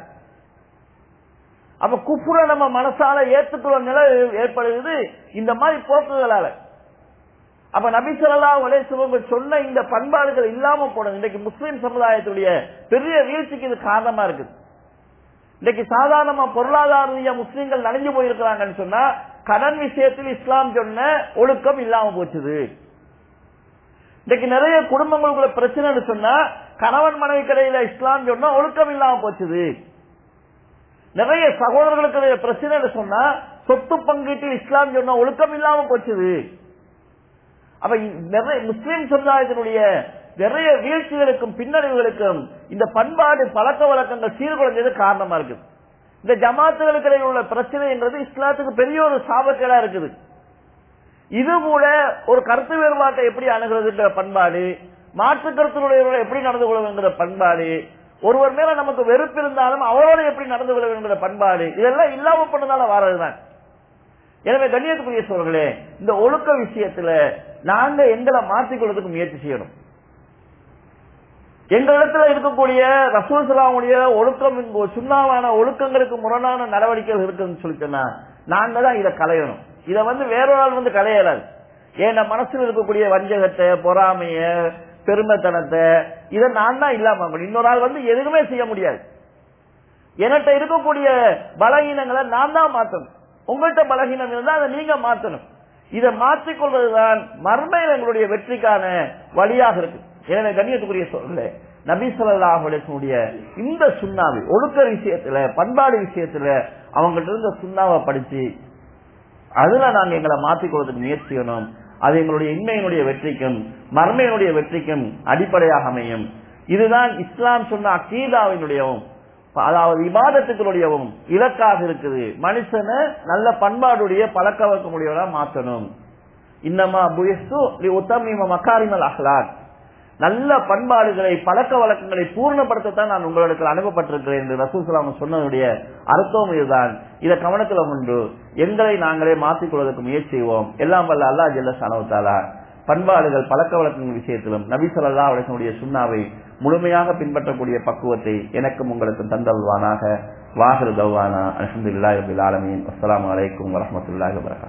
அப்ப குப்புற நம்ம மனசால ஏத்துக்கிற நிலை ஏற்படுகிறது இந்த மாதிரி போக்குகளால அப்ப நபிசல்லா உலேசுவங்க சொன்ன இந்த பண்பாடுகள் இல்லாம போனது இன்னைக்கு முஸ்லீம் சமுதாயத்துடைய பெரிய வீழ்ச்சிக்கு இது காரணமா இருக்குது இன்னைக்கு சாதாரணமா பொருளாதார ரீதியா முஸ்லீம்கள் நனைஞ்சு போயிருக்கிறாங்கன்னு சொன்னா கடன் விஷயத்தில் இஸ்லாம் சொன்ன ஒழுக்கம் இல்லாம போச்சுது இன்னைக்கு நிறைய குடும்பங்களுக்குள்ள பிரச்சனைன்னு சொன்னா கணவன் மனைவி கடையில இஸ்லாம் சொன்னா ஒழுக்கம் இல்லாம போச்சுது நிறைய சகோதரர்களுக்கு பிரச்சனை சொன்னா சொத்து பங்கீட்டில் இஸ்லாம் சொன்ன ஒழுக்கம் இல்லாம போச்சுது அப்ப நிறைய முஸ்லீம் சமுதாயத்தினுடைய நிறைய வீழ்ச்சிகளுக்கும் பின்னடைவுகளுக்கும் இந்த பண்பாடு பழக்க வழக்கங்கள் சீர்குலைஞ்சது காரணமா இருக்கு இந்த ஜமாத்துகளுக்கு இடையில் உள்ள பிரச்சனைன்றது இஸ்லாத்துக்கு பெரிய ஒரு சாபக்கேடா இருக்குது இது கூட ஒரு கருத்து வேறுபாட்டை எப்படி அணுகிறதுன்ற பண்பாடு மாற்று கருத்துடைய எப்படி நடந்து கொள்ளுங்கிற பண்பாடு ஒருவர் மேல நமக்கு வெறுப்பு இருந்தாலும் அவரோட எப்படி நடந்து கொள்ள வேண்டும் பண்பாடு இதெல்லாம் இல்லாம பண்ணதால வாரதுதான் எனவே கண்ணியத்துக்குரிய சோழர்களே இந்த ஒழுக்க விஷயத்துல நாங்க எங்களை மாற்றிக்கொள்றதுக்கு முயற்சி செய்யணும் எங்களிடத்துல இருக்கக்கூடிய ரசூல் சலாமுடைய ஒழுக்கம் சுண்ணாவான ஒழுக்கங்களுக்கு முரணான நடவடிக்கைகள் இருக்குன்னு சொல்லிட்டோம்னா நாங்க தான் இதை களையணும் இதை வந்து வேறொரு ஆள் வந்து களையலாது ஏன்னா மனசுல இருக்கக்கூடிய வஞ்சகத்தை பொறாமைய பெருமைத்தனத்தை இதை நான் தான் இல்லாம இன்னொரு ஆள் வந்து எதுவுமே செய்ய முடியாது என்கிட்ட இருக்கக்கூடிய பலகீனங்களை நான் தான் மாத்தணும் உங்கள்கிட்ட பலகீனம் இருந்தா அதை நீங்க மாத்தணும் இதை மாற்றிக்கொள்வதுதான் மர்மையில் எங்களுடைய வெற்றிக்கான வழியாக இருக்கு எனவே கண்ணியத்துக்குரிய சொல்ல நபி சொல்லாஹுடைய இந்த சுண்ணாவை ஒழுக்க விஷயத்துல பண்பாடு விஷயத்துல அவங்கள்ட்ட இருந்த சுண்ணாவை படிச்சு அதுல நாங்க எங்களை மாற்றிக்கொள்வதற்கு முயற்சி செய்யணும் அது எங்களுடைய இன்மையினுடைய வெற்றிக்கும் மர்மையினுடைய வெற்றிக்கும் அடிப்படையாக அமையும் இதுதான் இஸ்லாம் சொன்ன அக்கீதாவினுடையவும் அதாவது விவாதத்துக்களுடையவும் இலக்காக இருக்குது மனுஷனை நல்ல பண்பாடுடைய பழக்க வழக்கமுடையவரா மாற்றணும் இன்னமா புயஸ்து உத்தமிம மக்காரிமல் அஹ்லாக் நல்ல பண்பாடுகளை பழக்க வழக்கங்களை பூர்ணப்படுத்தத்தான் நான் உங்களுக்கு அனுப்பப்பட்டிருக்கிறேன் என்று ரசூசலாம் சொன்னதுடைய அர்த்தம் இதுதான் இதை கவனத்தில் கொண்டு எங்களை நாங்களே மாற்றிக் கொள்வதற்கு முயற்சி செய்வோம் எல்லாம் வல்ல அல்லா ஜல்ல சனவத்தாலா பண்பாடுகள் பழக்க வழக்கங்கள் விஷயத்திலும் நபி சொல்லா அவர்களுடைய சுண்ணாவை முழுமையாக பின்பற்றக்கூடிய பக்குவத்தை எனக்கும் உங்களுக்கும் தந்தல்வானாக வாகர் தவானா அலமதுல்லாஹி ஆலமீன் அஸ்லாம் வலைக்கம் வரமத்துல்லாஹி வரகாத்